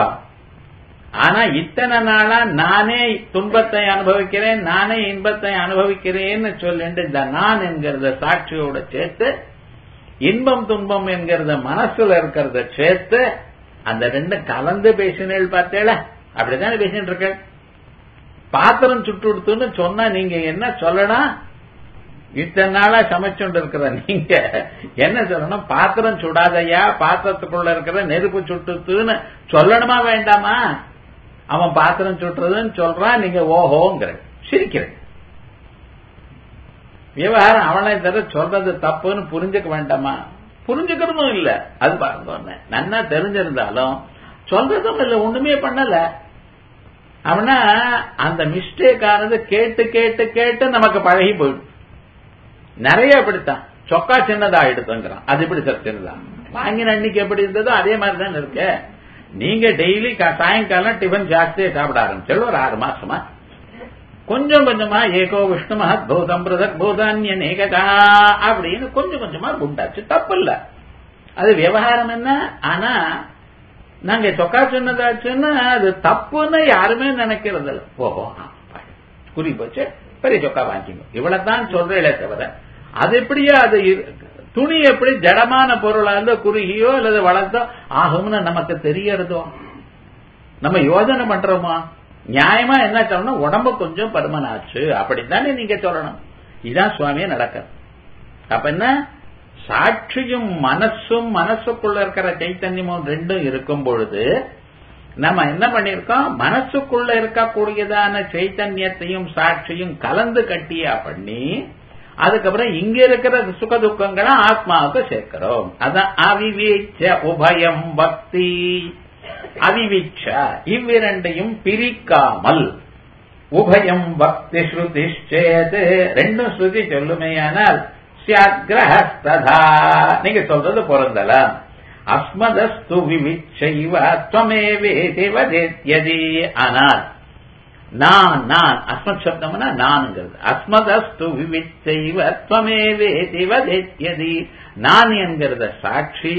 Speaker 1: ஆனா இத்தனை நாளா நானே துன்பத்தை அனுபவிக்கிறேன் நானே இன்பத்தை அனுபவிக்கிறேன்னு சொல்லிட்டு இந்த நான் என்கிறத சாட்சியோட சேர்த்து இன்பம் துன்பம் என்கிறத மனசுல இருக்கிறத சேர்த்து அந்த ரெண்டும் கலந்து பேசினேள் பார்த்தேல அப்படித்தானே பேசிட்டு இருக்க பாத்திரம் சுட்டு கொடுத்துன்னு சொன்னா நீங்க என்ன சொல்லணும் இத்தனை நாளா சமைச்சுட்டு இருக்கிற நீங்க என்ன சொல்லணும் பாத்திரம் சுடாதையா பாத்திரத்துக்குள்ள இருக்கிற நெருப்பு சுட்டுத்துன்னு சொல்லணுமா வேண்டாமா அவன் பாத்திரம் சுட்டுறதுன்னு சொல்றான் நீங்க ஓஹோங்கிற சிரிக்கிறேன் விவகாரம் அவனை தர சொல்றது தப்புன்னு புரிஞ்சுக்க வேண்டாமா புரிஞ்சுக்கிறதும் இல்ல அது பாருங்க நன்னா தெரிஞ்சிருந்தாலும் சொல்றதும் இல்ல ஒண்ணுமே பண்ணல அவனா அந்த மிஸ்டேக் ஆனது கேட்டு கேட்டு கேட்டு நமக்கு பழகி போயிடும் நிறைய அப்படித்தான் சொக்கா சின்னதா எடுத்துங்கிறான் அது எப்படி சார் சின்னதா வாங்கின அன்னைக்கு எப்படி இருந்ததோ அதே மாதிரி தான் இருக்கு நீங்க டெய்லி சாயங்காலம் டிஃபன் ஜாஸ்தியா சாப்பிட ஆரம்பிச்சு ஒரு ஆறு மாசமா கொஞ்சம் கொஞ்சமா ஏகோ விஷ்ணு மகத் பூதம் பிரதக் பூதான்ய நேகதா அப்படின்னு கொஞ்சம் கொஞ்சமா குண்டாச்சு தப்பு இல்ல அது விவகாரம் என்ன ஆனா நாங்க சொக்கா சொன்னதாச்சுன்னா அது தப்புன்னு யாருமே நினைக்கிறது இல்ல ஓஹோ குறி போச்சு பெரிய சொக்கா வாங்கிக்கணும் இவ்வளவுதான் சொல்றேன் தவிர அது எப்படியோ அது துணி எப்படி ஜடமான பொருளா இருந்தோ குறுகியோ அல்லது வளர்த்தோ ஆகும்னு நமக்கு தெரியறதோ நம்ம யோஜனை பண்றோமா நியாயமா என்ன சொல்லணும் உடம்பு கொஞ்சம் பருமனாச்சு அப்படித்தானே நீங்க சொல்லணும் இதான் சுவாமியே நடக்க அப்ப என்ன சாட்சியும் மனசும் மனசுக்குள்ள இருக்கிற சைத்தன்யமும் ரெண்டும் இருக்கும் பொழுது நம்ம என்ன பண்ணிருக்கோம் மனசுக்குள்ள இருக்கக்கூடியதான சைத்தன்யத்தையும் சாட்சியும் கலந்து கட்டியா பண்ணி அதுக்கப்புறம் இங்க இருக்கிற சுக துக்கங்களை ஆத்மாவுக்கு சேர்க்கிறோம் அதான் அவிவேச்ச உபயம் பக்தி அவிவிச்ச இவ்விரண்டையும் பிரிக்காமல் உபயம் பக்தி ஸ்ருதிச்சேது ரெண்டும் ஸ்ருதி சொல்லுமேயானால் சியாகிரஹஸ்ததா நீங்க சொல்றது பொருந்தலாம் அஸ்மதஸ்து விவிச்சைவ துவமேவேதி வதேத்யதி ஆனால் நான் நான் அஸ்மத் சப்தம்னா நான்ங்கிறது அஸ்மதஸ்து விவிச்சைவ துவமேவேதி வதேத்யதி நான் என்கிறத சாட்சி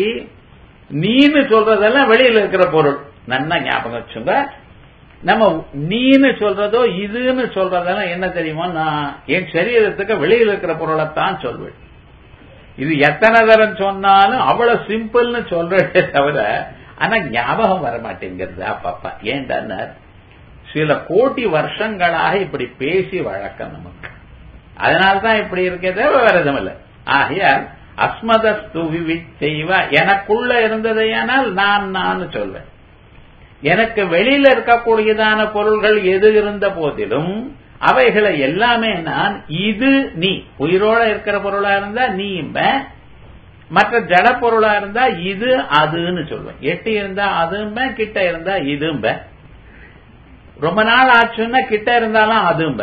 Speaker 1: நீன்னு சொல்றதெல்லாம் வெளியில இருக்கிற பொருள் நன்னா ஞாபகம் வச்சுங்க நம்ம நீன்னு சொல்றதோ இதுன்னு சொல்றதெல்லாம் என்ன தெரியுமோ நான் என் சரீரத்துக்கு வெளியில இருக்கிற பொருளைத்தான் சொல்வேன் இது எத்தனை தரம் சொன்னாலும் அவ்வளவு சிம்பிள்னு சொல்றதே தவிர ஆனா ஞாபகம் வர மாட்டேங்கிறது அப்பப்பா ஏன்டா சில கோடி வருஷங்களாக இப்படி பேசி வழக்கம் நமக்கு அதனால்தான் இப்படி இருக்கே தவிர வேற எதுவும் இல்லை ஆகையால் அஸ்மதஸ்து விவிச்சைவ எனக்குள்ள இருந்ததையானால் நான் நான் சொல்வேன் எனக்கு வெளியில இருக்கக்கூடியதான பொருள்கள் எது இருந்த போதிலும் அவைகளை எல்லாமே நான் இது நீ உயிரோட இருக்கிற பொருளா இருந்தா நீ மற்ற ஜட பொருளா இருந்தா இது அதுன்னு சொல்லுவேன் எட்டி இருந்தா அதும்ப கிட்ட இருந்தா இதும்ப ரொம்ப நாள் ஆச்சுன்னா கிட்ட இருந்தாலும் அதும்ப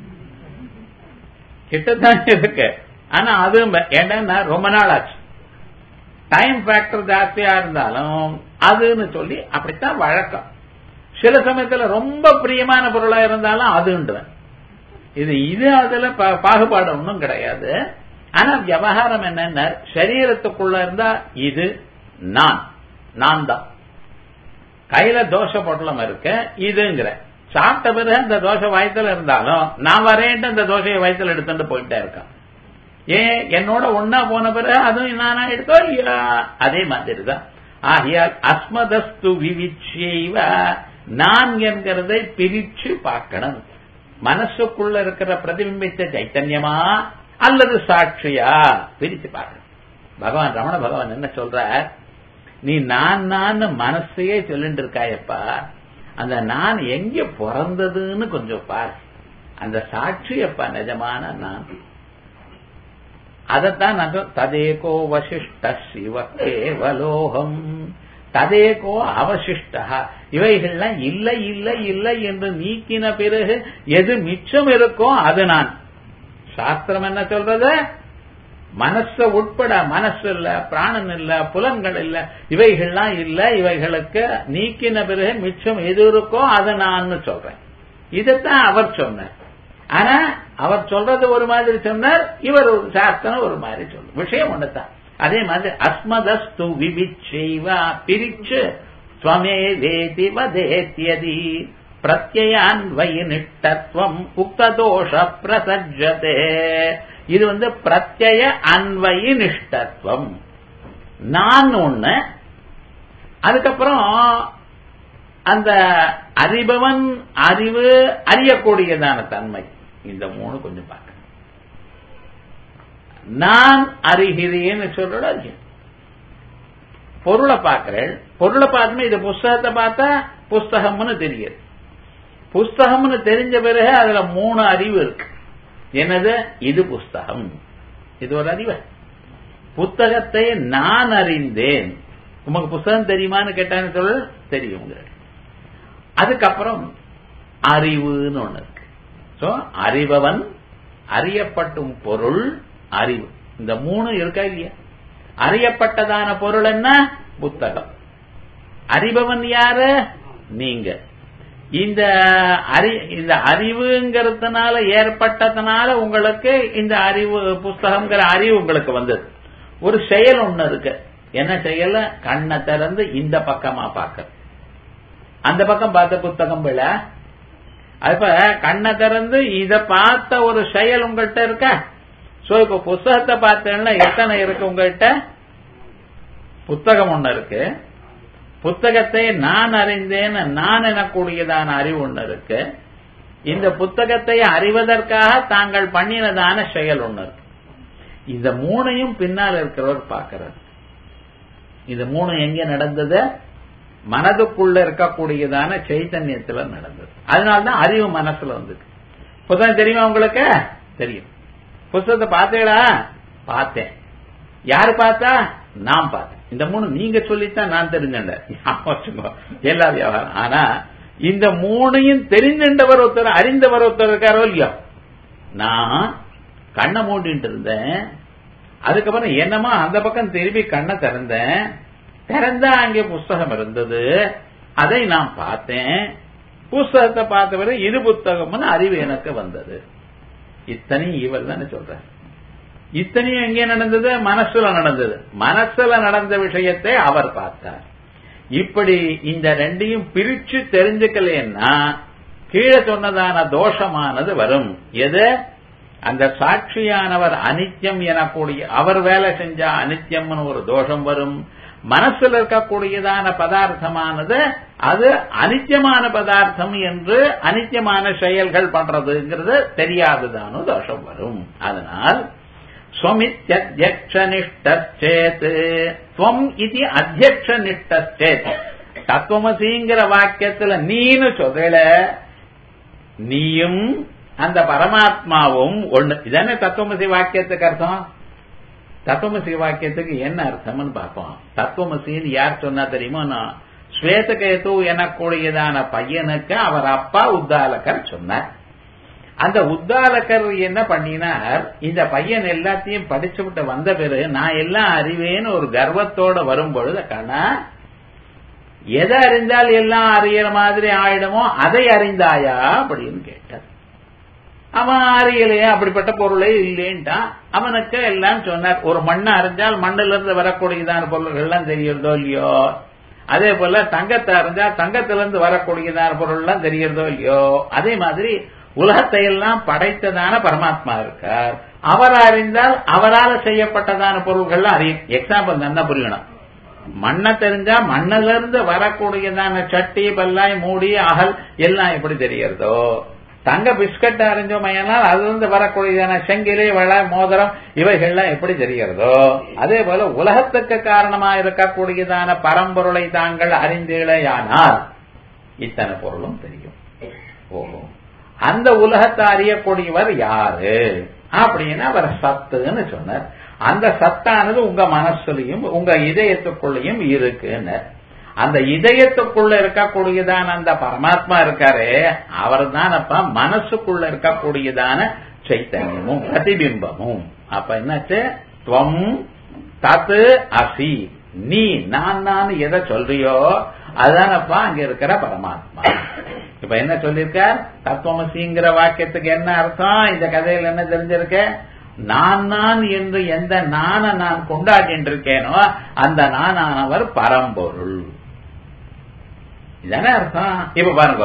Speaker 1: கிட்டத்தான் இருக்கு ஆனா அதும்ப ஏன்னா ரொம்ப நாள் ஆச்சு டைம் ஃபேக்டர் ஜாஸ்தியா இருந்தாலும் அதுன்னு சொல்லி அப்படித்தான் வழக்கம் சில சமயத்துல ரொம்ப பிரியமான பொருளா இருந்தாலும் அதுன்றேன் இது இது அதுல பாகுபாடு ஒன்றும் கிடையாது ஆனா விவகாரம் என்னன்னா சரீரத்துக்குள்ள இருந்தா இது நான் நான் தான் கையில தோசை பொட்டலம் இருக்கு இதுங்கிற சாப்பிட்ட பிறகு அந்த தோசை வயத்துல இருந்தாலும் நான் வரேன்ட்டு அந்த தோசையை வயத்துல எடுத்துட்டு போயிட்டே இருக்கான் ஏன் என்னோட ஒன்னா போன பிறகு அதுவும் நானா எடுத்தோ இல்லையா அதே மாதிரி தான் ஆகையால் அஸ்மதஸ்து விவிச்சைவ நான் என்கிறதை பிரிச்சு பார்க்கணும் மனசுக்குள்ள இருக்கிற பிரதிபிம்பித்த சைத்தன்யமா அல்லது சாட்சியா பிரிச்சு பார்க்கணும் பகவான் ரமண பகவான் என்ன சொல்ற நீ நான் நான் மனசையே சொல்லிட்டு இருக்காயப்பா அந்த நான் எங்க பிறந்ததுன்னு கொஞ்சம் பாரு அந்த சாட்சியப்பா நிஜமான நான் அதைத்தான் நான் ததேகோ வசிஷ்ட சிவ கேவலோகம் ததேகோ அவசிஷ்டா இவைகள்லாம் இல்லை இல்லை இல்லை என்று நீக்கின பிறகு எது மிச்சம் இருக்கோ அது நான் சாஸ்திரம் என்ன சொல்றது மனச உட்பட மனசு இல்ல பிராணன் இல்ல புலன்கள் இல்ல இவைகள்லாம் இல்ல இவைகளுக்கு நீக்கின பிறகு மிச்சம் எது இருக்கோ அதை நான் சொல்றேன் இதைத்தான் அவர் சொன்னார் ஆனா அவர் சொல்றது ஒரு மாதிரி சொன்னார் இவர் ஒரு சாஸ்திரம் ஒரு மாதிரி சொல்லும் விஷயம் ஒண்ணுதான் அதே மாதிரி அஸ்மதஸ்து விபிச்சைவா பிரிச்சு ஸ்வமே வேதி வதேத்தியதி பிரத்யான்வயி நிட்டத்துவம் உக்ததோஷ பிரசஜதே இது வந்து பிரத்யய அன்வயி நிஷ்டத்துவம் நான் ஒண்ணு அதுக்கப்புறம் அந்த அறிபவன் அறிவு அறியக்கூடியதான தன்மை இந்த மூணு கொஞ்சம் பார்க்க நான் அறிகிறேன்னு சொல்றோட பொருளை பார்க்கிறேன் பொருளை பார்த்துமே இது புஸ்தகத்தை பார்த்தா புஸ்தகம்னு தெரியுது புஸ்தகம்னு தெரிஞ்ச பிறகு அதுல மூணு அறிவு இருக்கு என்னது இது புஸ்தகம் இது ஒரு அறிவு புத்தகத்தை நான் அறிந்தேன் உமக்கு புஸ்தகம் தெரியுமான்னு கேட்டான்னு சொல்ல தெரியும் அதுக்கப்புறம் அறிவுன்னு ஒண்ணு இருக்கு சோ அறிபவன் அறியப்பட்டும் பொருள் அறிவு இந்த மூணு இருக்கா இல்லையா அறியப்பட்டதான பொருள் என்ன புத்தகம் அறிபவன் யாரு நீங்க இந்த அறி இந்த அறிவுங்கிறதுனால ஏற்பட்டதுனால உங்களுக்கு இந்த அறிவு புஸ்தகம்ங்கிற அறிவு உங்களுக்கு வந்தது ஒரு செயல் ஒண்ணு இருக்கு என்ன செயல் கண்ணை திறந்து இந்த பக்கமா பார்க்க அந்த பக்கம் பார்த்த புத்தகம் விழ அப்ப கண்ணை திறந்து இத பார்த்த ஒரு செயல் உங்கள்கிட்ட இருக்க சோ இப்ப புஸ்தகத்தை பார்த்தேன்னா எத்தனை இருக்கு உங்கள்கிட்ட புத்தகம் ஒண்ணு இருக்கு புத்தகத்தை நான் அறிந்தேன் நான் எனக்கூடியதான அறிவு ஒண்ணு இருக்கு இந்த புத்தகத்தை அறிவதற்காக தாங்கள் பண்ணினதான செயல் ஒண்ணு இருக்கு இந்த மூணையும் பின்னால் இருக்கிறவர் பார்க்கிறார் இது மூணு எங்க நடந்தது மனதுக்குள்ள இருக்கக்கூடியதான சைத்தன்யத்துல நடந்தது அதனால்தான் அறிவு மனசுல வந்தது புத்தகம் தெரியுமா உங்களுக்கு தெரியும் புத்தகத்தை பார்த்தீங்களா பார்த்தேன் யாரு பார்த்தா நான் பார்த்தேன் இந்த மூணு நீங்க சொல்லித்தான் நான் தெரிஞ்சேன் எல்லா வியாபாரம் ஆனா இந்த மூணையும் தெரிஞ்சின்றவர் ஒருத்தர் அறிந்தவர் ஒருத்தர் இருக்காரோ இல்லையோ நான் கண்ணை மூடிட்டு இருந்தேன் அதுக்கப்புறம் என்னமா அந்த பக்கம் திரும்பி கண்ணை திறந்தேன் திறந்தா அங்கே புஸ்தகம் இருந்தது அதை நான் பார்த்தேன் புஸ்தகத்தை பார்த்தவரை இது புத்தகம்னு அறிவு எனக்கு வந்தது இத்தனையும் இவர் தானே சொல்ற இத்தனையும் எங்கே நடந்தது மனசுல நடந்தது மனசுல நடந்த விஷயத்தை அவர் பார்த்தார் இப்படி இந்த ரெண்டையும் பிரிச்சு தெரிஞ்சுக்கலன்னா கீழே சொன்னதான தோஷமானது வரும் எது அந்த சாட்சியானவர் அனித்யம் எனக்கூடிய அவர் வேலை செஞ்சா அனித்யம்னு ஒரு தோஷம் வரும் மனசுல இருக்கக்கூடியதான பதார்த்தமானது அது அனித்தியமான பதார்த்தம் என்று அனித்தியமான செயல்கள் பண்றதுங்கிறது தெரியாதுதானோ தோஷம் வரும் அதனால் ஸ்வமித்யத்யக்ஷனிஷ்டச்சேத் ஸ்வம் இது அத்தியக்ஷனிஷ்டச்சேத் தத்துவமசிங்கிற வாக்கியத்துல நீனு சொல்றல நீயும் அந்த பரமாத்மாவும் ஒண்ணு இதானே தத்துவமசி வாக்கியத்துக்கு அர்த்தம் தத்துவமசி வாக்கியத்துக்கு என்ன அர்த்தம்னு பார்ப்போம் தத்துவமசின்னு யார் சொன்னா தெரியுமோ நான் ஸ்வேதகேது எனக்கூடியதான பையனுக்கு அவர் அப்பா உத்தாலகர் சொன்னார் அந்த உத்தாலகர் என்ன பண்ணினார் இந்த பையன் எல்லாத்தையும் படிச்சு விட்டு வந்த பிறகு நான் எல்லாம் அறிவேன்னு ஒரு கர்வத்தோட வரும்பொழுது கண்ணா எதை அறிந்தால் எல்லாம் அறியற மாதிரி ஆயிடுமோ அதை அறிந்தாயா அப்படின்னு கேட்டார் அவன் அறியலையே அப்படிப்பட்ட பொருளே இல்லேன்ட்டான் அவனுக்கு எல்லாம் சொன்னார் ஒரு மண்ணை அறிஞ்சால் மண்ணில இருந்து வரக்கூடியதான பொருள்கள் எல்லாம் தெரியறதோ இல்லையோ அதே போல தங்கத்தை அறிஞ்சா தங்கத்துல இருந்து வரக்கூடியதான பொருள் எல்லாம் தெரியறதோ இல்லையோ அதே மாதிரி உலகத்தை எல்லாம் படைத்ததான பரமாத்மா இருக்கார் அவர் அறிந்தால் அவரால் செய்யப்பட்டதான பொருள்கள்லாம் அறியும் எக்ஸாம்பிள் நல்லா புரியணும் மண்ணை தெரிஞ்சா மண்ணில இருந்து வரக்கூடியதான சட்டி பல்லாய் மூடி அகல் எல்லாம் எப்படி தெரியறதோ தங்க பிஸ்கட் அறிஞ்சோமையானால் அதுல இருந்து வரக்கூடியதான செங்கிலி வள மோதிரம் இவைகள்லாம் எப்படி தெரிகிறதோ அதே போல உலகத்துக்கு காரணமா இருக்கக்கூடியதான பரம்பொருளை தாங்கள் அறிந்தீழையானால் இத்தனை பொருளும் தெரியும் ஓஹோ அந்த உலகத்தை அறியக்கூடியவர் யாரு அப்படின்னு அவர் சத்துன்னு சொன்னார் அந்த சத்தானது உங்க மனசுலயும் உங்க இதயத்துக்குள்ளயும் இருக்குன்னு அந்த இதயத்துக்குள்ள இருக்கக்கூடியதான அந்த பரமாத்மா இருக்காரு அவர் தான் அப்ப மனசுக்குள்ள இருக்கக்கூடியதான சைத்தன்யமும் பிரதிபிம்பமும் அப்ப என்னாச்சு துவம் தத்து அசி நீ நான் நான் எதை சொல்றியோ அதுதானப்பா அங்க இருக்கிற பரமாத்மா இப்ப என்ன சொல்லிருக்கார் தத்துவமசிங்கிற வாக்கியத்துக்கு என்ன அர்த்தம் இந்த கதையில என்ன தெரிஞ்சிருக்க நான் நான் என்று எந்த நான நான் கொண்டாடிட்டு இருக்கேனோ அந்த நானானவர் பரம்பொருள் இதானே அர்த்தம் இப்ப பாருங்க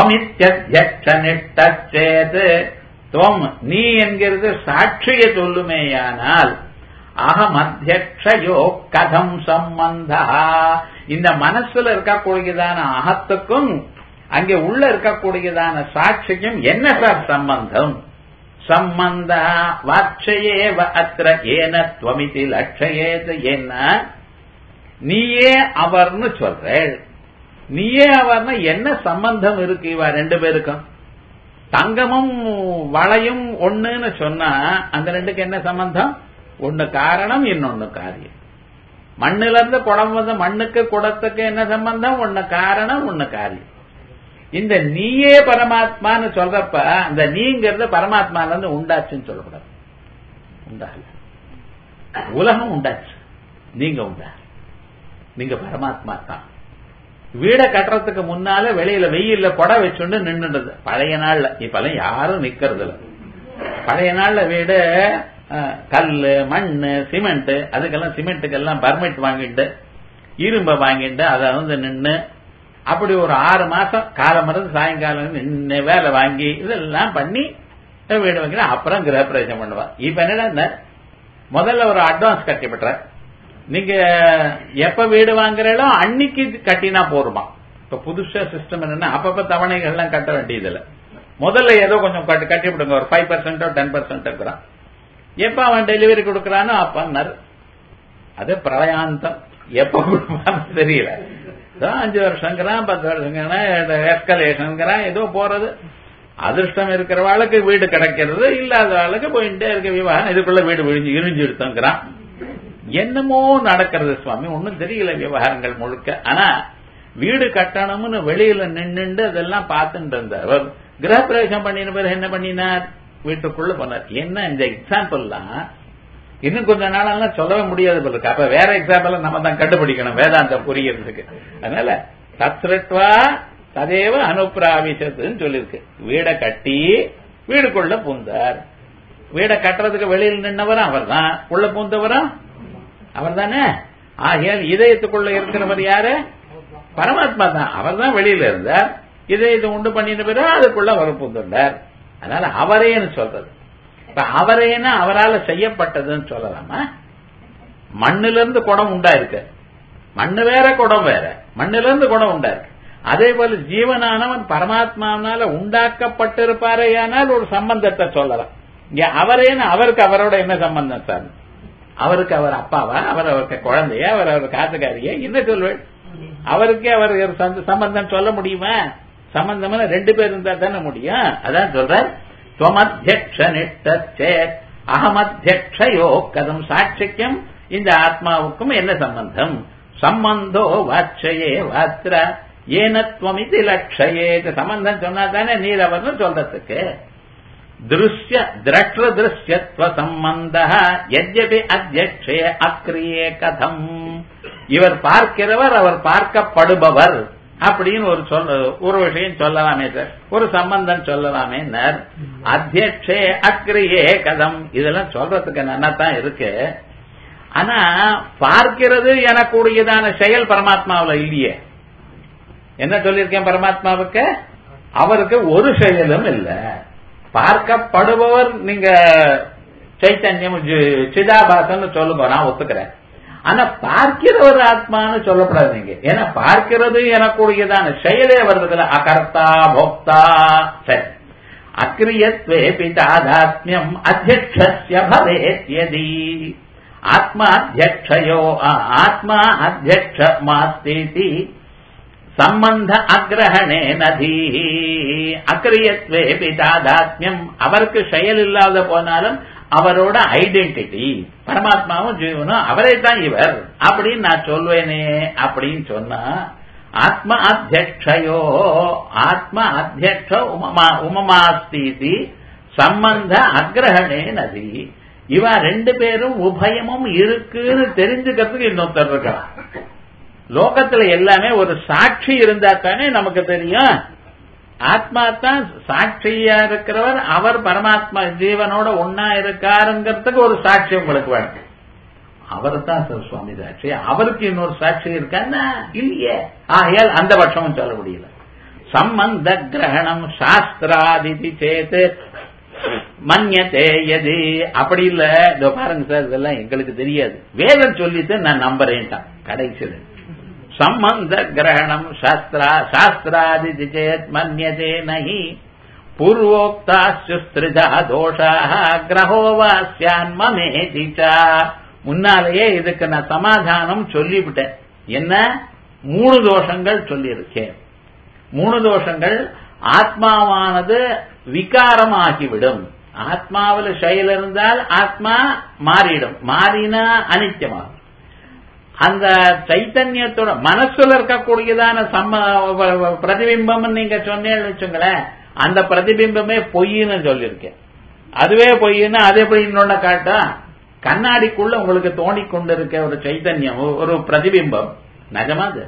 Speaker 1: துவமித்யத்யக்ஷனிஷ்டச்சேது துவம் நீ என்கிறது சாட்சிய சொல்லுமேயானால் அகம் அத்தியக்ஷயோ கதம் சம்பந்தா இந்த மனசுல இருக்கக்கூடியதான அகத்துக்கும் அங்கே உள்ள இருக்கக்கூடியதான சாட்சிக்கும் என்ன சார் சம்பந்தம் சம்பந்த வாட்சையேவ அத்திர ஏன துவமிதி லட்சயேது என்ன நீயே அவர்னு சொல்ற நீயே அவர்னா என்ன சம்பந்தம் இருக்கு இவ ரெண்டு பேருக்கும் தங்கமும் வளையும் ஒண்ணுன்னு சொன்னா அந்த ரெண்டுக்கு என்ன சம்பந்தம் ஒண்ணு காரணம் இன்னொன்னு காரியம் மண்ணுல இருந்து குடம் வந்து மண்ணுக்கு குடத்துக்கு என்ன சம்பந்தம் ஒண்ணு காரணம் ஒண்ணு காரியம் இந்த நீயே பரமாத்மான்னு சொல்றப்ப அந்த நீங்கிறது பரமாத்மால இருந்து உண்டாச்சுன்னு சொல்லக்கூடாது உண்டாகல உலகம் உண்டாச்சு நீங்க உண்டா நீங்க பரமாத்மா தான் வீடை கட்டுறதுக்கு முன்னால வெளியில வெயில்ல கொடை வச்சுண்டு நின்றுடுது பழைய நாள்ல இப்பெல்லாம் யாரும் நிக்கிறது இல்ல பழைய நாள்ல வீடு கல்லு மண்ணு சிமெண்ட் அதுக்கெல்லாம் சிமெண்ட்டுக்கெல்லாம் பர்மிட் வாங்கிட்டு இரும்ப வாங்கிட்டு அதை வந்து நின்று அப்படி ஒரு ஆறு மாசம் காலம் இருந்து சாயங்காலம் நின்று வேலை வாங்கி இதெல்லாம் பண்ணி வீடு வாங்கினா அப்புறம் கிரகப்பிரவேசம் பண்ணுவா இப்ப என்னடா முதல்ல ஒரு அட்வான்ஸ் கட்டி பெற்ற நீங்க எப்ப வீடு வாங்குறீங்களோ அன்னைக்கு கட்டினா போருமா இப்ப புதுசா சிஸ்டம் என்னன்னா அப்பப்ப தவணைகள் எல்லாம் கட்ட வேண்டியது இல்ல முதல்ல ஏதோ கொஞ்சம் கட்டி கட்டி விடுங்க ஒரு ஃபைவ் பர்சன்டோ டென் பர்சன்ட் இருக்கிறான் எப்ப அவன் டெலிவரி கொடுக்கறானோ அப்பன்னாரு அது பிரளயாந்தம் எப்ப கொடுப்பான்னு தெரியல அஞ்சு வருஷங்கிறான் பத்து வருஷங்கிறான் எஸ்கலேஷன்ங்கிறான் ஏதோ போறது அதிர்ஷ்டம் இருக்கிறவாளுக்கு வீடு கிடைக்கிறது இல்லாத ஆளுக்கு போயிட்டே இருக்க விவாகம் இதுக்குள்ள வீடு விழிஞ்சு இழிஞ்சு எடுத்தோங்கிறான் என்னமோ நடக்கிறது சுவாமி ஒன்னும் தெரியல விவகாரங்கள் முழுக்க ஆனா வீடு கட்டணும்னு வெளியில நின்னுண்டு அதெல்லாம் பார்த்துட்டு இருந்தார் கிரகப்பிரவேசம் பண்ணின பிறகு என்ன பண்ணினார் வீட்டுக்குள்ள போனார் என்ன இந்த எக்ஸாம்பிள்லாம் இன்னும் கொஞ்ச நாளெல்லாம் சொல்லவே முடியாது போல இருக்கு அப்ப வேற எக்ஸாம்பிள் நம்ம தான் கண்டுபிடிக்கணும் வேதாந்தம் புரியறதுக்கு அதனால தத்ருத்வா ததேவ அனுப்பிராவிசத்துன்னு சொல்லியிருக்கு வீடை கட்டி வீடுக்குள்ள பூந்தார் வீடை கட்டுறதுக்கு வெளியில் நின்னவரும் அவர் தான் உள்ள பூந்தவரும் அவர் தானே ஆகையால் இதயத்துக்குள்ள இருக்கிறவர் யாரு பரமாத்மா தான் அவர் தான் வெளியில இருந்தார் இதயத்தை உண்டு பண்ணின பிறகு அதுக்குள்ள அவர் பூந்துள்ளார் அதனால அவரேன்னு சொல்றது இப்ப அவரேனா அவரால் செய்யப்பட்டதுன்னு சொல்லலாமா மண்ணுல இருந்து குடம் உண்டா இருக்கு மண்ணு வேற குடம் வேற மண்ணுல இருந்து குடம் உண்டா இருக்கு அதே போல ஜீவனானவன் பரமாத்மாவனால உண்டாக்கப்பட்டிருப்பாரேயானால் ஒரு சம்பந்தத்தை சொல்லலாம் இங்க அவரேன்னு அவருக்கு அவரோட என்ன சம்பந்தம் சார் அவருக்கு அவர் அப்பாவா அவர் அவருக்கு குழந்தைய அவர் அவர் காத்துக்காரியா என்ன சொல்வேன் அவருக்கே அவர் ஒரு சந்த- சம்பந்தம் சொல்ல முடியுமா சம்பந்தம் ரெண்டு பேர் இருந்தா தானே முடியும் அதான் சொல்ற துவமத்தியக்ஷ நிஷ்டச்சேத் அகமத்தியக்ஷயோ கதம் சாட்சிக்கம் இந்த ஆத்மாவுக்கும் என்ன சம்பந்தம் சம்பந்தோ வாட்சையே வாத்திர ஏனத்வமிதி லட்சயே சம்பந்தம் சொன்னா தானே நீர் அவர்னு சொல்றதுக்கு दृश्य द्रष्टृ दृश्यत्व संबंध यद्यपि அத்தியட்சே அக்ரியே கதம் இவர் பார்க்கிறவர் அவர் பார்க்கப்படுபவர் அப்படின்னு ஒரு சொல்ல ஒரு விஷயம் சொல்லலாமே சார் ஒரு சம்பந்தம் சொல்லலாமே அத்தியட்சே அக்ரியே கதம் இதெல்லாம் சொல்றதுக்கு நல்லா தான் இருக்கு ஆனா பார்க்கிறது எனக்கூடியதான செயல் பரமாத்மாவுல இல்லையே என்ன சொல்லியிருக்கேன் பரமாத்மாவுக்கு அவருக்கு ஒரு செயலும் இல்லை பார்க்கப்படுபவர் நீங்க சைத்தன்யம் ஜி- சிதாபாசன்னு சொல்லுங்க நான் ஒத்துக்கிறேன் ஆனா பார்க்கிறவர் ஆத்மான்னு சொல்லப்படாது நீங்க ஏன்னா பார்க்கிறது எனக்குரியதான செயலே வருதுல அகர்த்தா போக்தா சரி அக்ரியத்வே பிதாதாத்மியம் அத்தியக்ஷஸ்ய பவேத் யதி ஆத்மா அத்தியக்ஷயோ ஆத்மா அத்தியக்ஷ மாஸ்தீதி சம்பந்த அக்ரஹணே நதி அக்ரியத்வே பிதாதாத்மியம் அவருக்கு செயல் இல்லாத போனாலும் அவரோட ஐடென்டிட்டி பரமாத்மாவும் ஜீவனும் அவரே தான் இவர் அப்படின்னு நான் சொல்வேனே அப்படின்னு சொன்னா ஆத்ம அத்தியக்ஷயோ ஆத்ம அத்தியக்ஷ உமமா உமமாஸ்தீதி சம்பந்த அக்ரஹணே நதி இவ ரெண்டு பேரும் உபயமும் இருக்குன்னு தெரிஞ்சுக்கிறதுக்கு இன்னொருத்தர் இருக்கலாம் லோகத்துல எல்லாமே ஒரு சாட்சி இருந்தா தானே நமக்கு தெரியும் ஆத்மா தான் சாட்சியா இருக்கிறவர் அவர் பரமாத்மா ஜீவனோட ஒன்னா இருக்காருங்கிறதுக்கு ஒரு சாட்சி உங்களுக்கு வேணும் அவர் தான் சார் சுவாமி சாட்சி அவருக்கு இன்னொரு சாட்சி இருக்கான்னா இல்லையே ஆகையால் அந்த பட்சமும் சொல்ல முடியல சம்பந்த கிரகணம் சாஸ்திராதிதி சேத்து மன்யத்தே எது அப்படி இல்ல இதோ பாருங்க சார் இதெல்லாம் எங்களுக்கு தெரியாது வேதம் சொல்லிட்டு நான் நம்புறேன்ட்டான் கடைசியில் சம்பந்த கிரகணம் சாஸ்திரா சாஸ்திராதிதி சேத் மன்யதே நகி பூர்வோக்தாஸ்திரிதா தோஷாக கிரகோவாஸ்யான் மமேதி ச. முன்னாலேயே இதுக்கு நான் சமாதானம் சொல்லிவிட்டேன் என்ன மூணு தோஷங்கள் சொல்லியிருக்கேன் மூணு தோஷங்கள் ஆத்மாவானது விகாரமாகிவிடும் ஆத்மாவில் செயல் இருந்தால் ஆத்மா மாறிடும் மாறினா அனித்தியமாகும் அந்த சைத்தன்யத்தோட மனசுல இருக்கக்கூடியதான சம்ம பிரதிபிம்பம் நீங்க சொன்னேன்னு வச்சுங்களேன் அந்த பிரதிபிம்பமே பொய்ன்னு சொல்லியிருக்கேன் அதுவே பொய்ன்னு அது எப்படி இன்னொன்னு காட்டும் கண்ணாடிக்குள்ள உங்களுக்கு தோண்டிக் கொண்டிருக்க ஒரு சைத்தன்யம் ஒரு பிரதிபிம்பம் நிஜமா அது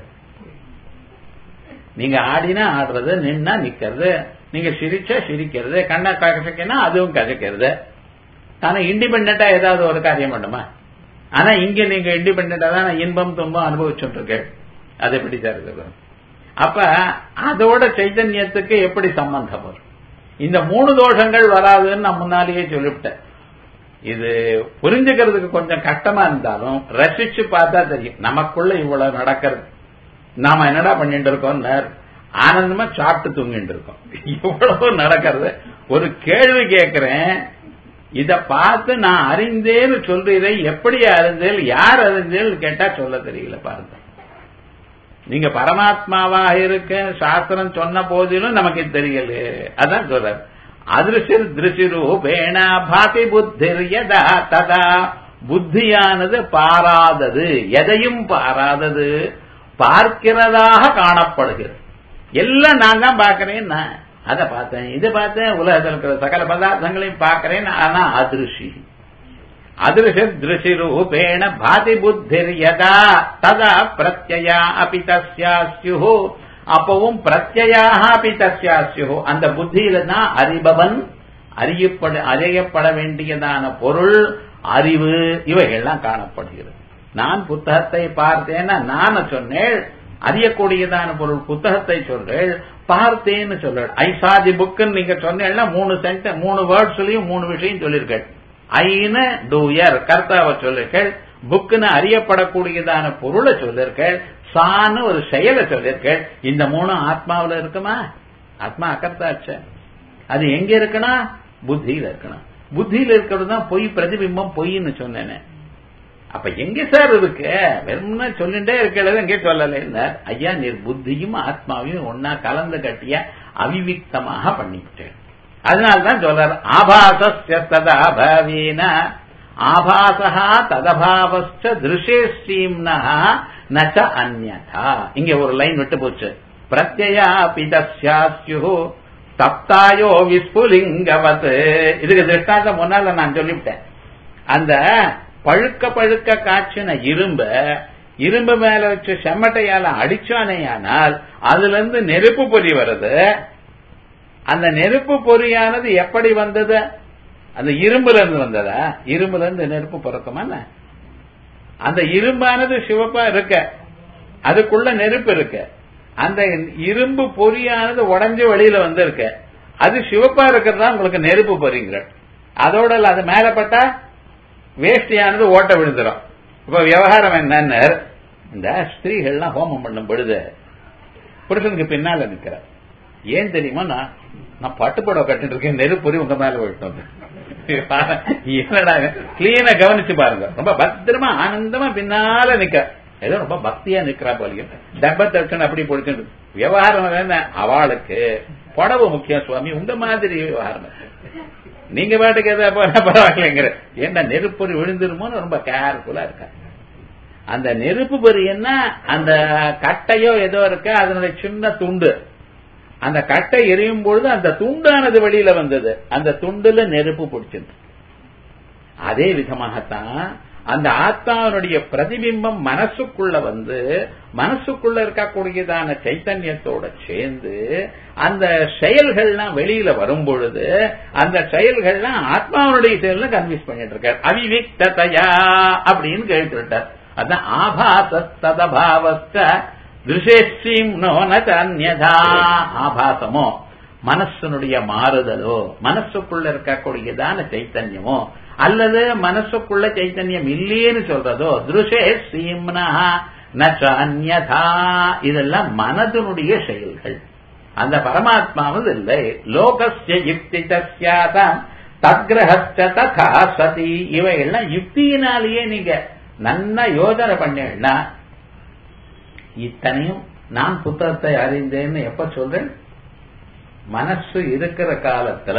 Speaker 1: நீங்க ஆடினா ஆடுறது நின்னா நிக்கிறது நீங்க சிரிச்சா சிரிக்கிறது கண்ணா கசக்கினா அதுவும் கசக்கிறது ஆனா இண்டிபெண்டா ஏதாவது ஒரு காரியம் பண்ணுமா ஆனா இங்க நீங்க இண்டிபெண்டா தான் இன்பம் துன்பம் அனுபவிச்சுட்டு இருக்கு அது எப்படி சார் இருக்குது அப்ப அதோட சைத்தன்யத்துக்கு எப்படி சம்பந்தம் வரும் இந்த மூணு தோஷங்கள் வராதுன்னு நான் முன்னாலேயே சொல்லிவிட்டேன் இது புரிஞ்சுக்கிறதுக்கு கொஞ்சம் கஷ்டமா இருந்தாலும் ரசிச்சு பார்த்தா தெரியும் நமக்குள்ள இவ்வளவு நடக்கிறது நாம என்னடா பண்ணிட்டு இருக்கோம் ஆனந்தமா சாப்பிட்டு தூங்கிட்டு இருக்கோம் இவ்வளவு நடக்கிறது ஒரு கேள்வி கேட்கிறேன் இத பார்த்து நான் அறிந்தேன்னு சொல்றதை எப்படி அறிந்தேன் யார் அறிந்தேன்னு கேட்டா சொல்ல தெரியல பாருங்க நீங்க பரமாத்மாவாக இருக்க சாஸ்திரம் சொன்ன போதிலும் நமக்கு தெரியல அதான் சொல்றாரு அதிருஷிர் திருஷிரூபேண பாதி புத்திர் யதா ததா புத்தியானது பாராதது எதையும் பாராதது பார்க்கிறதாக காணப்படுகிறது எல்லாம் நான் தான் பார்க்கிறேன் நான் அதை பார்த்தேன் இதை பார்த்தேன் உலகத்தில் இருக்கிற சகல பதார்த்தங்களையும் பார்க்கிறேன் ஆனா அதிருஷி அதிருஷ திருஷி ரூபேண பாதி புத்திர் யதா ததா பிரத்யா அபி தஸ்யாஸ்யு அப்பவும் பிரத்யாக அபி தஸ்யாஸ்யு அந்த புத்தியில தான் அறிபவன் அறியப்பட அறியப்பட வேண்டியதான பொருள் அறிவு இவைகள்லாம் காணப்படுகிறது நான் புத்தகத்தை பார்த்தேன்னா நான் சொன்னேன் அறியக்கூடியதான பொருள் புத்தகத்தை சொல்றேன் பார்த்தேன்னு சொல்றேன் ஐ சா தி புக்குன்னு நீங்க சொன்னேன்னா மூணு சென்ட் மூணு வேர்ட்ஸ்லயும் மூணு விஷயம் சொல்லியிருக்கேன் ஐன்னு டூயர் கர்த்தாவை சொல்லிருக்கேன் புக்குன்னு அறியப்படக்கூடியதான பொருளை சொல்லிருக்கேன் சான்னு ஒரு செயலை சொல்லிருக்கேன் இந்த மூணு ஆத்மாவில் இருக்குமா ஆத்மா அக்கர்த்தாச்சு அது எங்க இருக்கணும் புத்தியில இருக்கணும் புத்தியில இருக்கிறது தான் பொய் பிரதிபிம்பம் பொய்ன்னு சொன்னேனே அப்ப எங்க சார் இருக்கு வெறும்னா சொல்லிட்டே இருக்கிறது எங்கே சொல்லல ஐயா நீர் புத்தியும் ஆத்மாவையும் ஒன்னா கலந்து கட்டிய அவிவிக்தமாக பண்ணிவிட்டேன் அதனால்தான் சொல்றார் ஆபாசஸ்ய ததாபாவீன ஆபாசா ததபாவஸ்ச திருஷே ஸ்ரீம்னா நச்ச அந்யதா இங்க ஒரு லைன் விட்டு போச்சு பிரத்யா பிதஸ்யாஸ்யு தப்தாயோ விஸ்புலிங்கவத் இதுக்கு திருஷ்டாந்தம் முன்னால நான் சொல்லிவிட்டேன் அந்த பழுக்க பழுக்க காய்ச்சின இரும்ப இரும்பு மேல வச்சு செம்மட்டையால அடிச்சானேயானால் அதுல இருந்து நெருப்பு பொறி வருது அந்த நெருப்பு பொறியானது எப்படி வந்தது அந்த இரும்புல இருந்து வந்ததா இரும்புல இருந்து நெருப்பு பிறக்குமா அந்த இரும்பானது சிவப்பா இருக்க அதுக்குள்ள நெருப்பு இருக்கு அந்த இரும்பு பொறியானது உடஞ்சு வெளியில வந்திருக்கு அது சிவப்பா இருக்கிறதா உங்களுக்கு நெருப்பு பொறிங்கிற அதோட அது மேல பட்டா வேஷ்டியானது ஓட்ட விழுந்துரும் இப்ப விவகாரம் என்னன்னு இந்த ஸ்திரீகள்லாம் ஹோமம் பண்ணும் பொழுது புருஷனுக்கு பின்னால நிக்கிற ஏன் தெரியுமா நான் நான் பட்டுப்படவை கட்டிட்டு இருக்கேன் நெருப்பொறி உங்க மேல விட்டோம் என்னடா கிளீனா கவனிச்சு பாருங்க ரொம்ப பத்திரமா ஆனந்தமா பின்னால நிக்க ஏதோ ரொம்ப பக்தியா நிக்கிறா போலியும் டப்ப தட்சன் அப்படி பிடிச்சிட்டு விவகாரம் என்ன அவளுக்கு புடவு முக்கியம் சுவாமி உங்க மாதிரி விவகாரம் நீங்க பாட்டுக்கு எதாவது போனா பரவாயில்லைங்கிற ஏன்னா நெருப்பொறி விழுந்துருமோன்னு ரொம்ப கேர்ஃபுல்லா இருக்கா அந்த நெருப்பு பொறி என்ன அந்த கட்டையோ ஏதோ இருக்க அதனுடைய சின்ன துண்டு அந்த கட்டை எரியும் பொழுது அந்த துண்டானது வெளியில வந்தது அந்த துண்டுல நெருப்பு பிடிச்சிருக்கு அதே விதமாகத்தான் அந்த ஆத்மாவினுடைய பிரதிபிம்பம் மனசுக்குள்ள வந்து மனசுக்குள்ள இருக்கக்கூடியதான சைத்தன்யத்தோட சேர்ந்து அந்த செயல்கள்லாம் வெளியில வரும் பொழுது அந்த செயல்கள்லாம் ஆத்மாவினுடைய செயல் கன்வின்ஸ் பண்ணிட்டு இருக்காரு அவிவிக்ததையா அப்படின்னு கேட்டுட்டார் அதான் ஆபாச ததபாவஸ்த திருஷேஸ்ரீம் நோனத அந்யதா ஆபாசமோ மனசனுடைய மாறுதலோ மனசுக்குள்ள இருக்கக்கூடியதான சைத்தன்யமோ அல்லது மனசுக்குள்ள சைத்தன்யம் இல்லேன்னு சொல்றதோ திருஷே சீம்னா நச்ச அந்யதா இதெல்லாம் மனதனுடைய செயல்கள் அந்த பரமாத்மாவது இல்லை லோகஸ்ய யுக்தி தஸ்யாதான் தத்கிரகஸ்ட ததா சதி இவைகள்லாம் யுக்தியினாலேயே நீங்க நன்னா யோஜனை பண்ணா இத்தனையும் நான் புத்தகத்தை அறிந்தேன்னு எப்ப சொல்றேன் மனசு இருக்கிற காலத்துல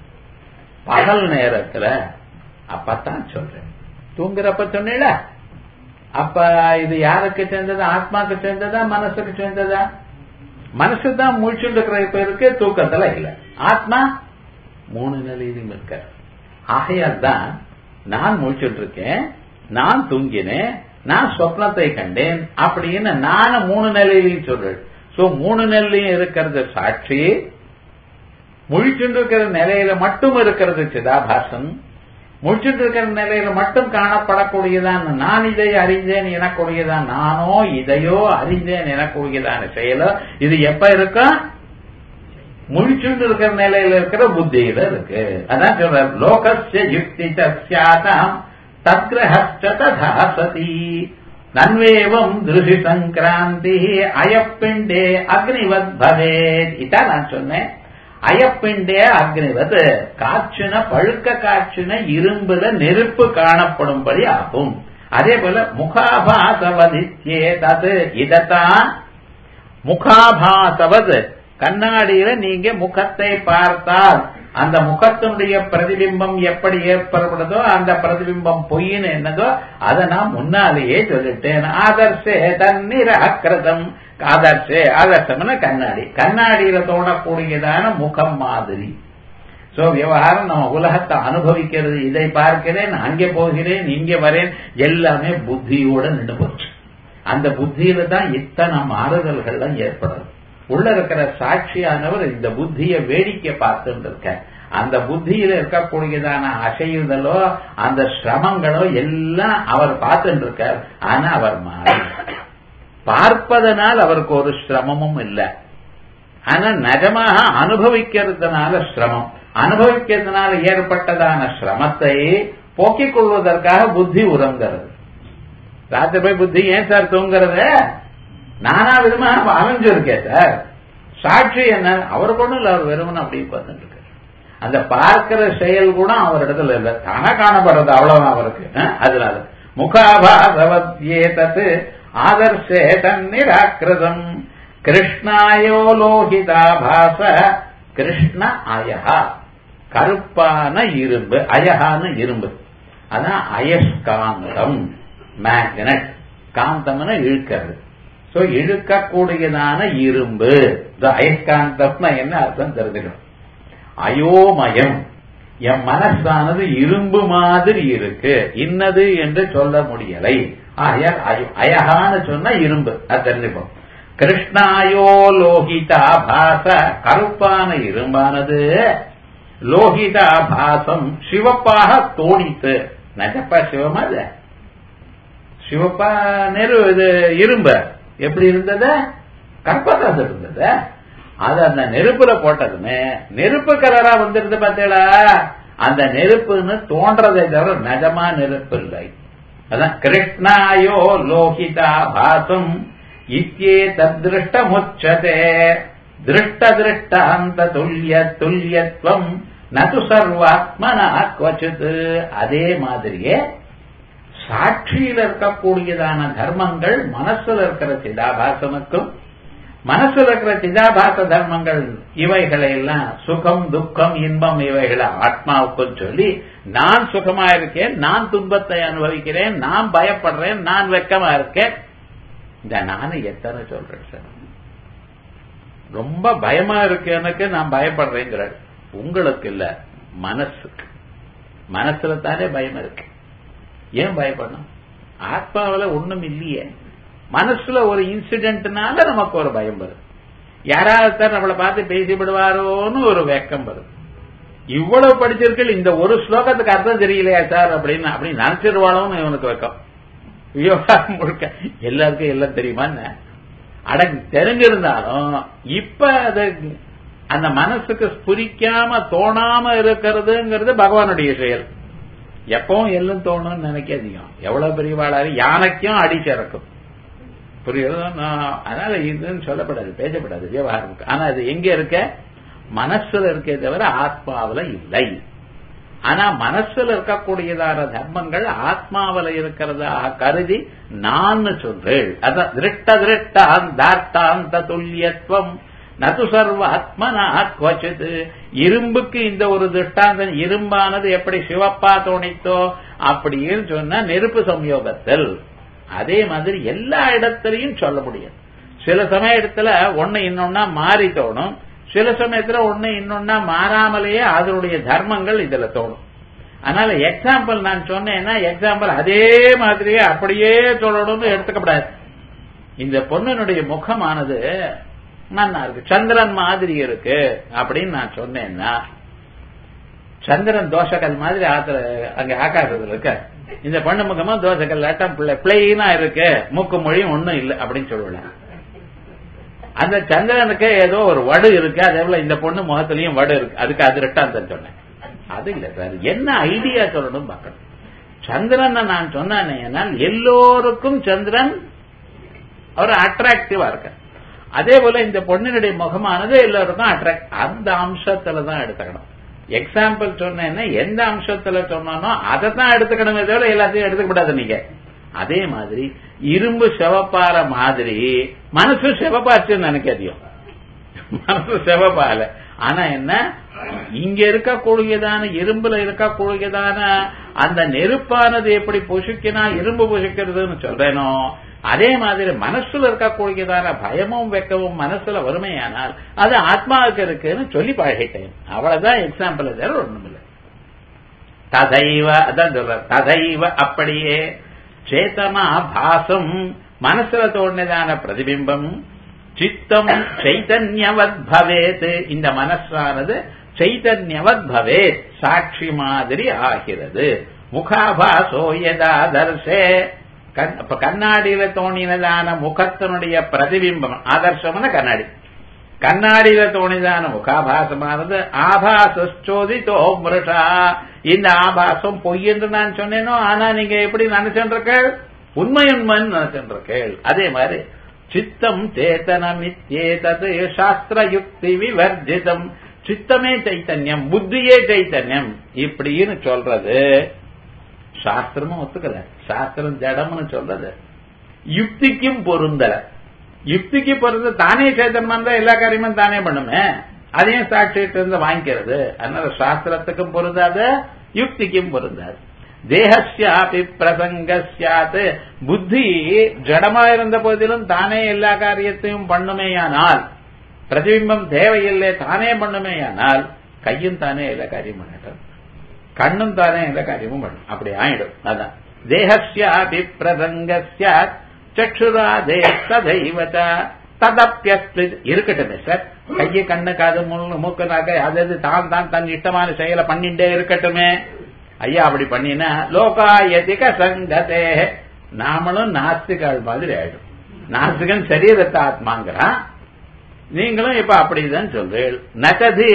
Speaker 1: பகல் நேரத்துல அப்பத்தான் சொல்றேன் தூங்குறப்ப சொன்னேல அப்ப இது யாருக்கு சேர்ந்ததா ஆத்மாக்கு சேர்ந்ததா மனசுக்கு சேர்ந்ததா மனசு தான் முழிச்சுட்டு இருக்கிற இப்ப இருக்கு தூக்கத்துல இல்ல ஆத்மா மூணு நிலையிலும் இருக்க ஆகையால் தான் நான் முழிச்சுட்டு இருக்கேன் நான் தூங்கினேன் நான் சொப்னத்தை கண்டேன் அப்படின்னு நானும் மூணு நிலையிலையும் சொல்றேன் சோ மூணு நிலையும் இருக்கிறது சாட்சி முழிச்சுட்டு இருக்கிற நிலையில மட்டும் இருக்கிறது சிதாபாசன் முடிச்சுட்டு இருக்கிற நிலையில மட்டும் காணப்படக்கூடியதான் நான் இதை அறிஞ்சேன் எனக்கூடியதான் நானோ இதையோ அறிஞ்சேன் எனக்கூடியதான செயலோ இது எப்ப இருக்கும் முழிச்சுட்டு இருக்கிற நிலையில இருக்கிற புத்தியில இருக்கு அதான் சொல்ற லோகஸ்ய யுக்தி தஸ்யாதாம் தத்கிரஹஸ்ட ததா சதி நன்வேவம் திருஷி சங்கிராந்தி அயப்பிண்டே அக்னிவத் பவேத் இதான் நான் சொன்னேன் அயப்பிண்டே அக்னிவத் காற்றின பழுக்க காற்றின இரும்புல நெருப்பு காணப்படும்படி ஆகும் அதே போல முகாபாசவதித்யே தது இதத்தான் முகாபாசவது கண்ணாடியில நீங்க முகத்தை பார்த்தால் அந்த முகத்தினுடைய பிரதிபிம்பம் எப்படி ஏற்படுறதோ அந்த பிரதிபிம்பம் பொய்ன்னு என்னதோ அதை நான் முன்னாலேயே சொல்லிட்டேன் ஆதர்ஷே தன்னிர அக்கிரதம் ஆதர்ஷே ஆதர்ஷம்னா கண்ணாடி கண்ணாடியில தோணக்கூடியதான முகம் மாதிரி சோ விவகாரம் நம்ம உலகத்தை அனுபவிக்கிறது இதை பார்க்கிறேன் அங்கே போகிறேன் இங்கே வரேன் எல்லாமே புத்தியோட நின்று போச்சு அந்த புத்தியில தான் இத்தனை மாறுதல்கள்லாம் ஏற்படுது உள்ள இருக்கிற சாட்சியானவர் இந்த புத்திய வேடிக்கை பார்த்துட்டு இருக்க அந்த புத்தியில இருக்கக்கூடியதான அசையுதலோ அந்த சிரமங்களோ எல்லாம் அவர் பார்த்துட்டு இருக்கார் ஆனா அவர் மாற பார்ப்பதனால் அவருக்கு ஒரு சிரமமும் இல்லை ஆனா நிஜமாக அனுபவிக்கிறதுனால சிரமம் அனுபவிக்கிறதுனால ஏற்பட்டதான சிரமத்தை போக்கிக் கொள்வதற்காக புத்தி உறங்கிறது ராத்திரி போய் புத்தி ஏன் சார் தூங்குறது நானா விதமாக அமைஞ்சிருக்கேன் சார் சாட்சி என்ன அவர் கொண்டு இல்ல அவர் வெறுமனு அப்படியே பார்த்துட்டு இருக்காரு அந்த பார்க்கிற செயல் கூட அவரிடத்துல இல்ல தானா காணப்படுறது அவ்வளவுதான் அவருக்கு அஹ், அதனால முகாபாசவத்யேதத் ஆதர்சே தன்னிராக்கிருதம் கிருஷ்ணாயோ லோகிதாபாச கிருஷ்ண அயஹா கருப்பான இரும்பு அயஹான இரும்பு அதான் அயஸ்காந்தம் மேக்னட் காந்தம்னு இழுக்கிறது சோ இழுக்கக்கூடியதான இரும்பு இந்த அயஸ்காந்தம்னா என்ன அர்த்தம் தெரிஞ்சுக்கணும் அயோமயம் என் மனசானது இரும்பு மாதிரி இருக்கு இன்னது என்று சொல்ல முடியலை ஆகையால் அய- அயகான்னு சொன்னா இரும்பு அது தெரிஞ்சுப்போம் கிருஷ்ணாயோ லோகிதா பாச கருப்பான இரும்பானது லோகிதா பாசம் சிவப்பாக தோணித்து நஜப்பா சிவமா இல்ல சிவப்பா நெரு இது இரும்பு எப்படி இருந்தது கற்பத்தான் இருந்தது அது அந்த நெருப்புல போட்டதுமே நெருப்பு கலரா வந்துருது பார்த்தீங்களா அந்த நெருப்புன்னு தோன்றதை தவிர நிஜமா நெருப்பு இல்லை அதான் கிருஷ்ணாயோ லோகிதா பாசம் இத்தியே தத்ருஷ்டமுச்சதே திருஷ்ட திருஷ்டாந்த துல்லிய துல்லியத்துவம் நது சர்வாத்மனா குவச்சித் அதே மாதிரியே சாட்சியில் இருக்கக்கூடியதான தர்மங்கள் மனசுல இருக்கிற சிதாபாசனுக்கும் மனசுல இருக்கிற சிதாபாச தர்மங்கள் இவைகளை எல்லாம் சுகம் துக்கம் இன்பம் இவைகளை ஆத்மாவுக்கும் சொல்லி நான் சுகமா இருக்கேன் நான் துன்பத்தை அனுபவிக்கிறேன் நான் பயப்படுறேன் நான் வெக்கமா இருக்கேன் இந்த நானும் எத்தனை சொல்றேன் சார் ரொம்ப பயமா இருக்கு எனக்கு நான் பயப்படுறேங்கிறார் உங்களுக்கு இல்ல மனசுக்கு மனசுல தானே பயம் இருக்கு ஏன் பயப்படணும் ஆத்மாவில ஒண்ணும் இல்லையே மனசுல ஒரு இன்சிடென்ட்னால நமக்கு ஒரு பயம் வரும் யாராவது சார் நம்மளை பார்த்து பேசிவிடுவாரோன்னு ஒரு வெக்கம் வரும் இவ்வளவு படிச்சிருக்கீங்க இந்த ஒரு ஸ்லோகத்துக்கு அர்த்தம் தெரியலையா சார் அப்படின்னு அப்படி நினைச்சிருவாளோன்னு இவனுக்கு வெக்கம் விவகாரம் முழுக்க எல்லாருக்கும் எல்லாம் தெரியுமா என்ன அட தெரிஞ்சிருந்தாலும் இப்ப அது அந்த மனசுக்கு ஸ்புரிக்காம தோணாம இருக்கிறதுங்கிறது பகவானுடைய செயல் எப்பவும் எல்லாம் தோணும்னு நினைக்காதீங்க எவ்வளவு பெரியவாளாரு யானைக்கும் அடி சிறக்கும் புரியுதா நான் அதனால இதுன்னு சொல்லப்படாது பேசப்படாது விவகாரம் ஆனா அது எங்க இருக்க மனசுல இருக்கே தவிர ஆத்மாவில இல்லை ஆனா மனசுல இருக்கக்கூடியதான தர்மங்கள் ஆத்மாவில இருக்கிறதாக கருதி நான் சொல்றேன் அதான் திருட்ட திருட்டாந்தார்த்தாந்த துல்லியத்துவம் நது சர்வ ஆத்மனா குவச்சித் இரும்புக்கு இந்த ஒரு திருஷ்டாந்தம் இரும்பானது எப்படி சிவப்பா தோணித்தோ அப்படின்னு சொன்னா நெருப்பு சம்யோகத்தில் அதே மாதிரி எல்லா இடத்திலையும் சொல்ல முடியாது சில சமயத்துல ஒண்ணு இன்னொன்னா மாறி தோணும் சில சமயத்துல ஒண்ணு இன்னொன்னா மாறாமலேயே அதனுடைய தர்மங்கள் இதுல தோணும் அதனால எக்ஸாம்பிள் நான் சொன்னேன்னா எக்ஸாம்பிள் அதே மாதிரியே அப்படியே சொல்லணும்னு எடுத்துக்கப்படாது இந்த பொண்ணுனுடைய முகமானது நல்லா இருக்கு சந்திரன் மாதிரி இருக்கு அப்படின்னு நான் சொன்னேன்னா சந்திரன் தோஷக்கல் மாதிரி ஆத்துல அங்க ஆகாசத்துல இருக்க இந்த பொண்ணு முகமா தோசைக்கல் லேட்டம் பிளெயினா இருக்கு மூக்கு மொழியும் ஒண்ணும் இல்லை அப்படின்னு சொல்லல அந்த சந்திரனுக்கு ஏதோ ஒரு வடு இருக்கு அதே போல இந்த பொண்ணு முகத்திலையும் வடு இருக்கு அதுக்கு அது ரெட்டாந்தம் சொன்னேன் அது இல்ல சார் என்ன ஐடியா சொல்லணும் பார்க்கணும் சந்திரன் நான் சொன்னேன் எல்லோருக்கும் சந்திரன் அவர் அட்ராக்டிவா இருக்க அதே போல இந்த பொண்ணினுடைய முகமானது எல்லாருக்கும் அட்ராக்ட் அந்த அம்சத்துல தான் எடுத்துக்கணும் எக்ஸாம்பிள் சொன்னேன்னா எந்த அம்சத்துல சொன்னானோ அதை தான் எடுத்துக்கணுமே தவிர எல்லாத்தையும் எடுத்துக்கூடாது நீங்க அதே மாதிரி இரும்பு செவப்பாற மாதிரி மனசு செவப்பாச்சுன்னு நினைக்காதியோ மனசு செவப்பால ஆனா என்ன இங்க இருக்கக்கூடியதான இரும்புல இருக்கக்கூடியதான அந்த நெருப்பானது எப்படி புசுக்கினா இரும்பு புசுக்கிறதுன்னு சொல்றேனோ அதே மாதிரி மனசுல இருக்கக்கூடியதான பயமும் வெக்கமும் மனசுல வறுமையானால் அது ஆத்மாவுக்கு இருக்குன்னு சொல்லி பழகிட்டேன் அவ்வளவுதான் எக்ஸாம்பிள் தவிர ஒண்ணும் இல்லை ததைவ அதான் சொல்ற ததைவ அப்படியே சேத்தனா பாசம் மனசுல தோணினதான பிரதிபிம்பம் சித்தம் சைத்தன்யவத் பவேத் இந்த மனசானது சைத்தன்யவத் பவேத் சாட்சி மாதிரி ஆகிறது முகாபாசோ யதா தர்சே இப்ப கண்ணாடியில தோணினதான முகத்தினுடைய பிரதிபிம்பம் ஆதர்சம்னா கண்ணாடி கண்ணாடியில தோணிதான முகாபாசமானது ஆபாசோதித்தோ மிருஷா இந்த ஆபாசம் பொய் என்று நான் சொன்னேனோ ஆனா நீங்க எப்படி நினைச்சிருக்கீள் உண்மையுண்மைன்னு நினைச்சிருக்கீள் அதே மாதிரி சித்தம் சேத்தனமித்யேதத் சாஸ்திர யுக்தி விவர்ஜிதம் சித்தமே சைத்தன்யம் புத்தியே சைத்தன்யம் இப்படின்னு சொல்றது சாஸ்திரமும் ஒத்துக்கல சாஸ்திரம் ஜடம்னு சொல்றது யுக்திக்கும் பொருந்தல யுக்திக்கு பொருந்த தானே சேதனமா இருந்தா எல்லா காரியமும் தானே பண்ணுமே அதையும் சாட்சிட்டு இருந்து வாங்கிக்கிறது அதனால சாஸ்திரத்துக்கும் பொருந்தாது யுக்திக்கும் பொருந்தாது தேகஸ்யாபி பிரசங்கஸ்யாத் புத்தி ஜடமா இருந்த போதிலும் தானே எல்லா காரியத்தையும் பண்ணுமேயானால் பிரதிபிம்பம் தேவையில்லை தானே பண்ணுமேயானால் கையும் தானே எல்லா காரியம் பண்ணட்டும் கண்ணும் தானே எல்லா காரியமும் பண்ணும் அப்படி ஆயிடும் அதான் தேகஸ்யாபி பிரசங்கஸ்யாத் சக்ஷுராதே ததைவச்ச ததப்பியஸ்து இருக்கட்டுமே சார் கையை கண்ணு காது முள்ளு மூக்கு நாக்க அது தான் தான் தன் இஷ்டமான செயலை பண்ணிட்டே இருக்கட்டுமே ஐயா அப்படி பண்ணினா லோகாயதிக சங்கதே நாமளும் நாஸ்திகால் மாதிரி ஆயிடும் நாஸ்திகன் சரீரத்தை ஆத்மாங்கிறான் நீங்களும் இப்ப அப்படிதான் சொல்றீள் நகதி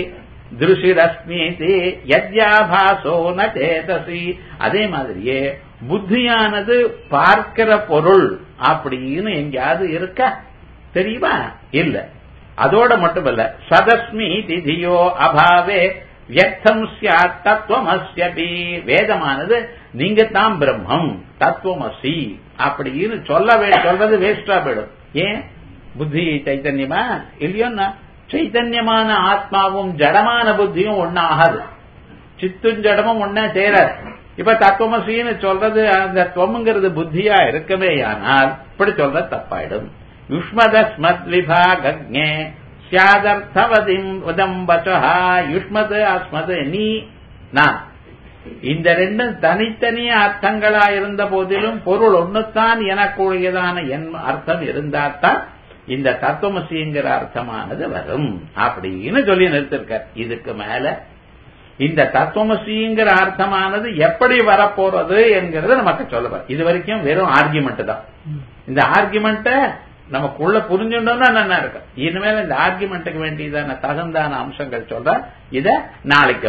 Speaker 1: திருஷிரஸ்மீதி யத்யாபாசோ ந சேதசி அதே மாதிரியே புத்தியானது பார்க்கிற பொருள் அப்படின்னு எங்கேயாவது இருக்க தெரியுமா இல்ல அதோட மட்டுமல்ல சதஸ்மி திதியோ அபாவே வியக்தம் சியாத் தத்துவமஸ்யபி வேதமானது நீங்க தான் பிரம்மம் தத்துவமசி அப்படின்னு சொல்ல சொல்றது வேஸ்டா போயிடும் ஏன் புத்தி சைத்தன்யமா இல்லையோன்னா சைத்தன்யமான ஆத்மாவும் ஜடமான புத்தியும் ஒன்னாகாது சித்தும் ஜடமும் ஒன்னா சேராது இப்ப தத்துவமசின்னு சொல்றது அந்த துவம்ங்கிறது புத்தியா இருக்கவே ஆனால் இப்படி சொல்றது தப்பாயிடும் யுஷ்மதஸ்மத் விபாகே சியாதர்த்தவதிம் உதம் வச்சா யுஷ்மத் அஸ்மத் நீ நான் இந்த ரெண்டும் தனித்தனிய அர்த்தங்களா இருந்த போதிலும் பொருள் ஒண்ணுத்தான் எனக்குரியதான என் அர்த்தம் இருந்தாத்தான் இந்த தத்துவமசிங்கிற அர்த்தமானது வரும் அப்படின்னு சொல்லி நிறுத்திருக்கார் இதுக்கு மேல இந்த தத்துவமசிங்கிற அர்த்தமானது எப்படி வரப்போறது என்கிறத நமக்கு சொல்லுவார் இது வரைக்கும் வெறும் ஆர்குமெண்ட் தான் இந்த ஆர்குமெண்ட்டை நமக்குள்ள புரிஞ்சுட்டோம்னா நல்லா இருக்கும் இனிமேல் இந்த ஆர்குமெண்ட்டுக்கு வேண்டியதான தகுந்தான அம்சங்கள் சொல்ற இத நாளைக்கு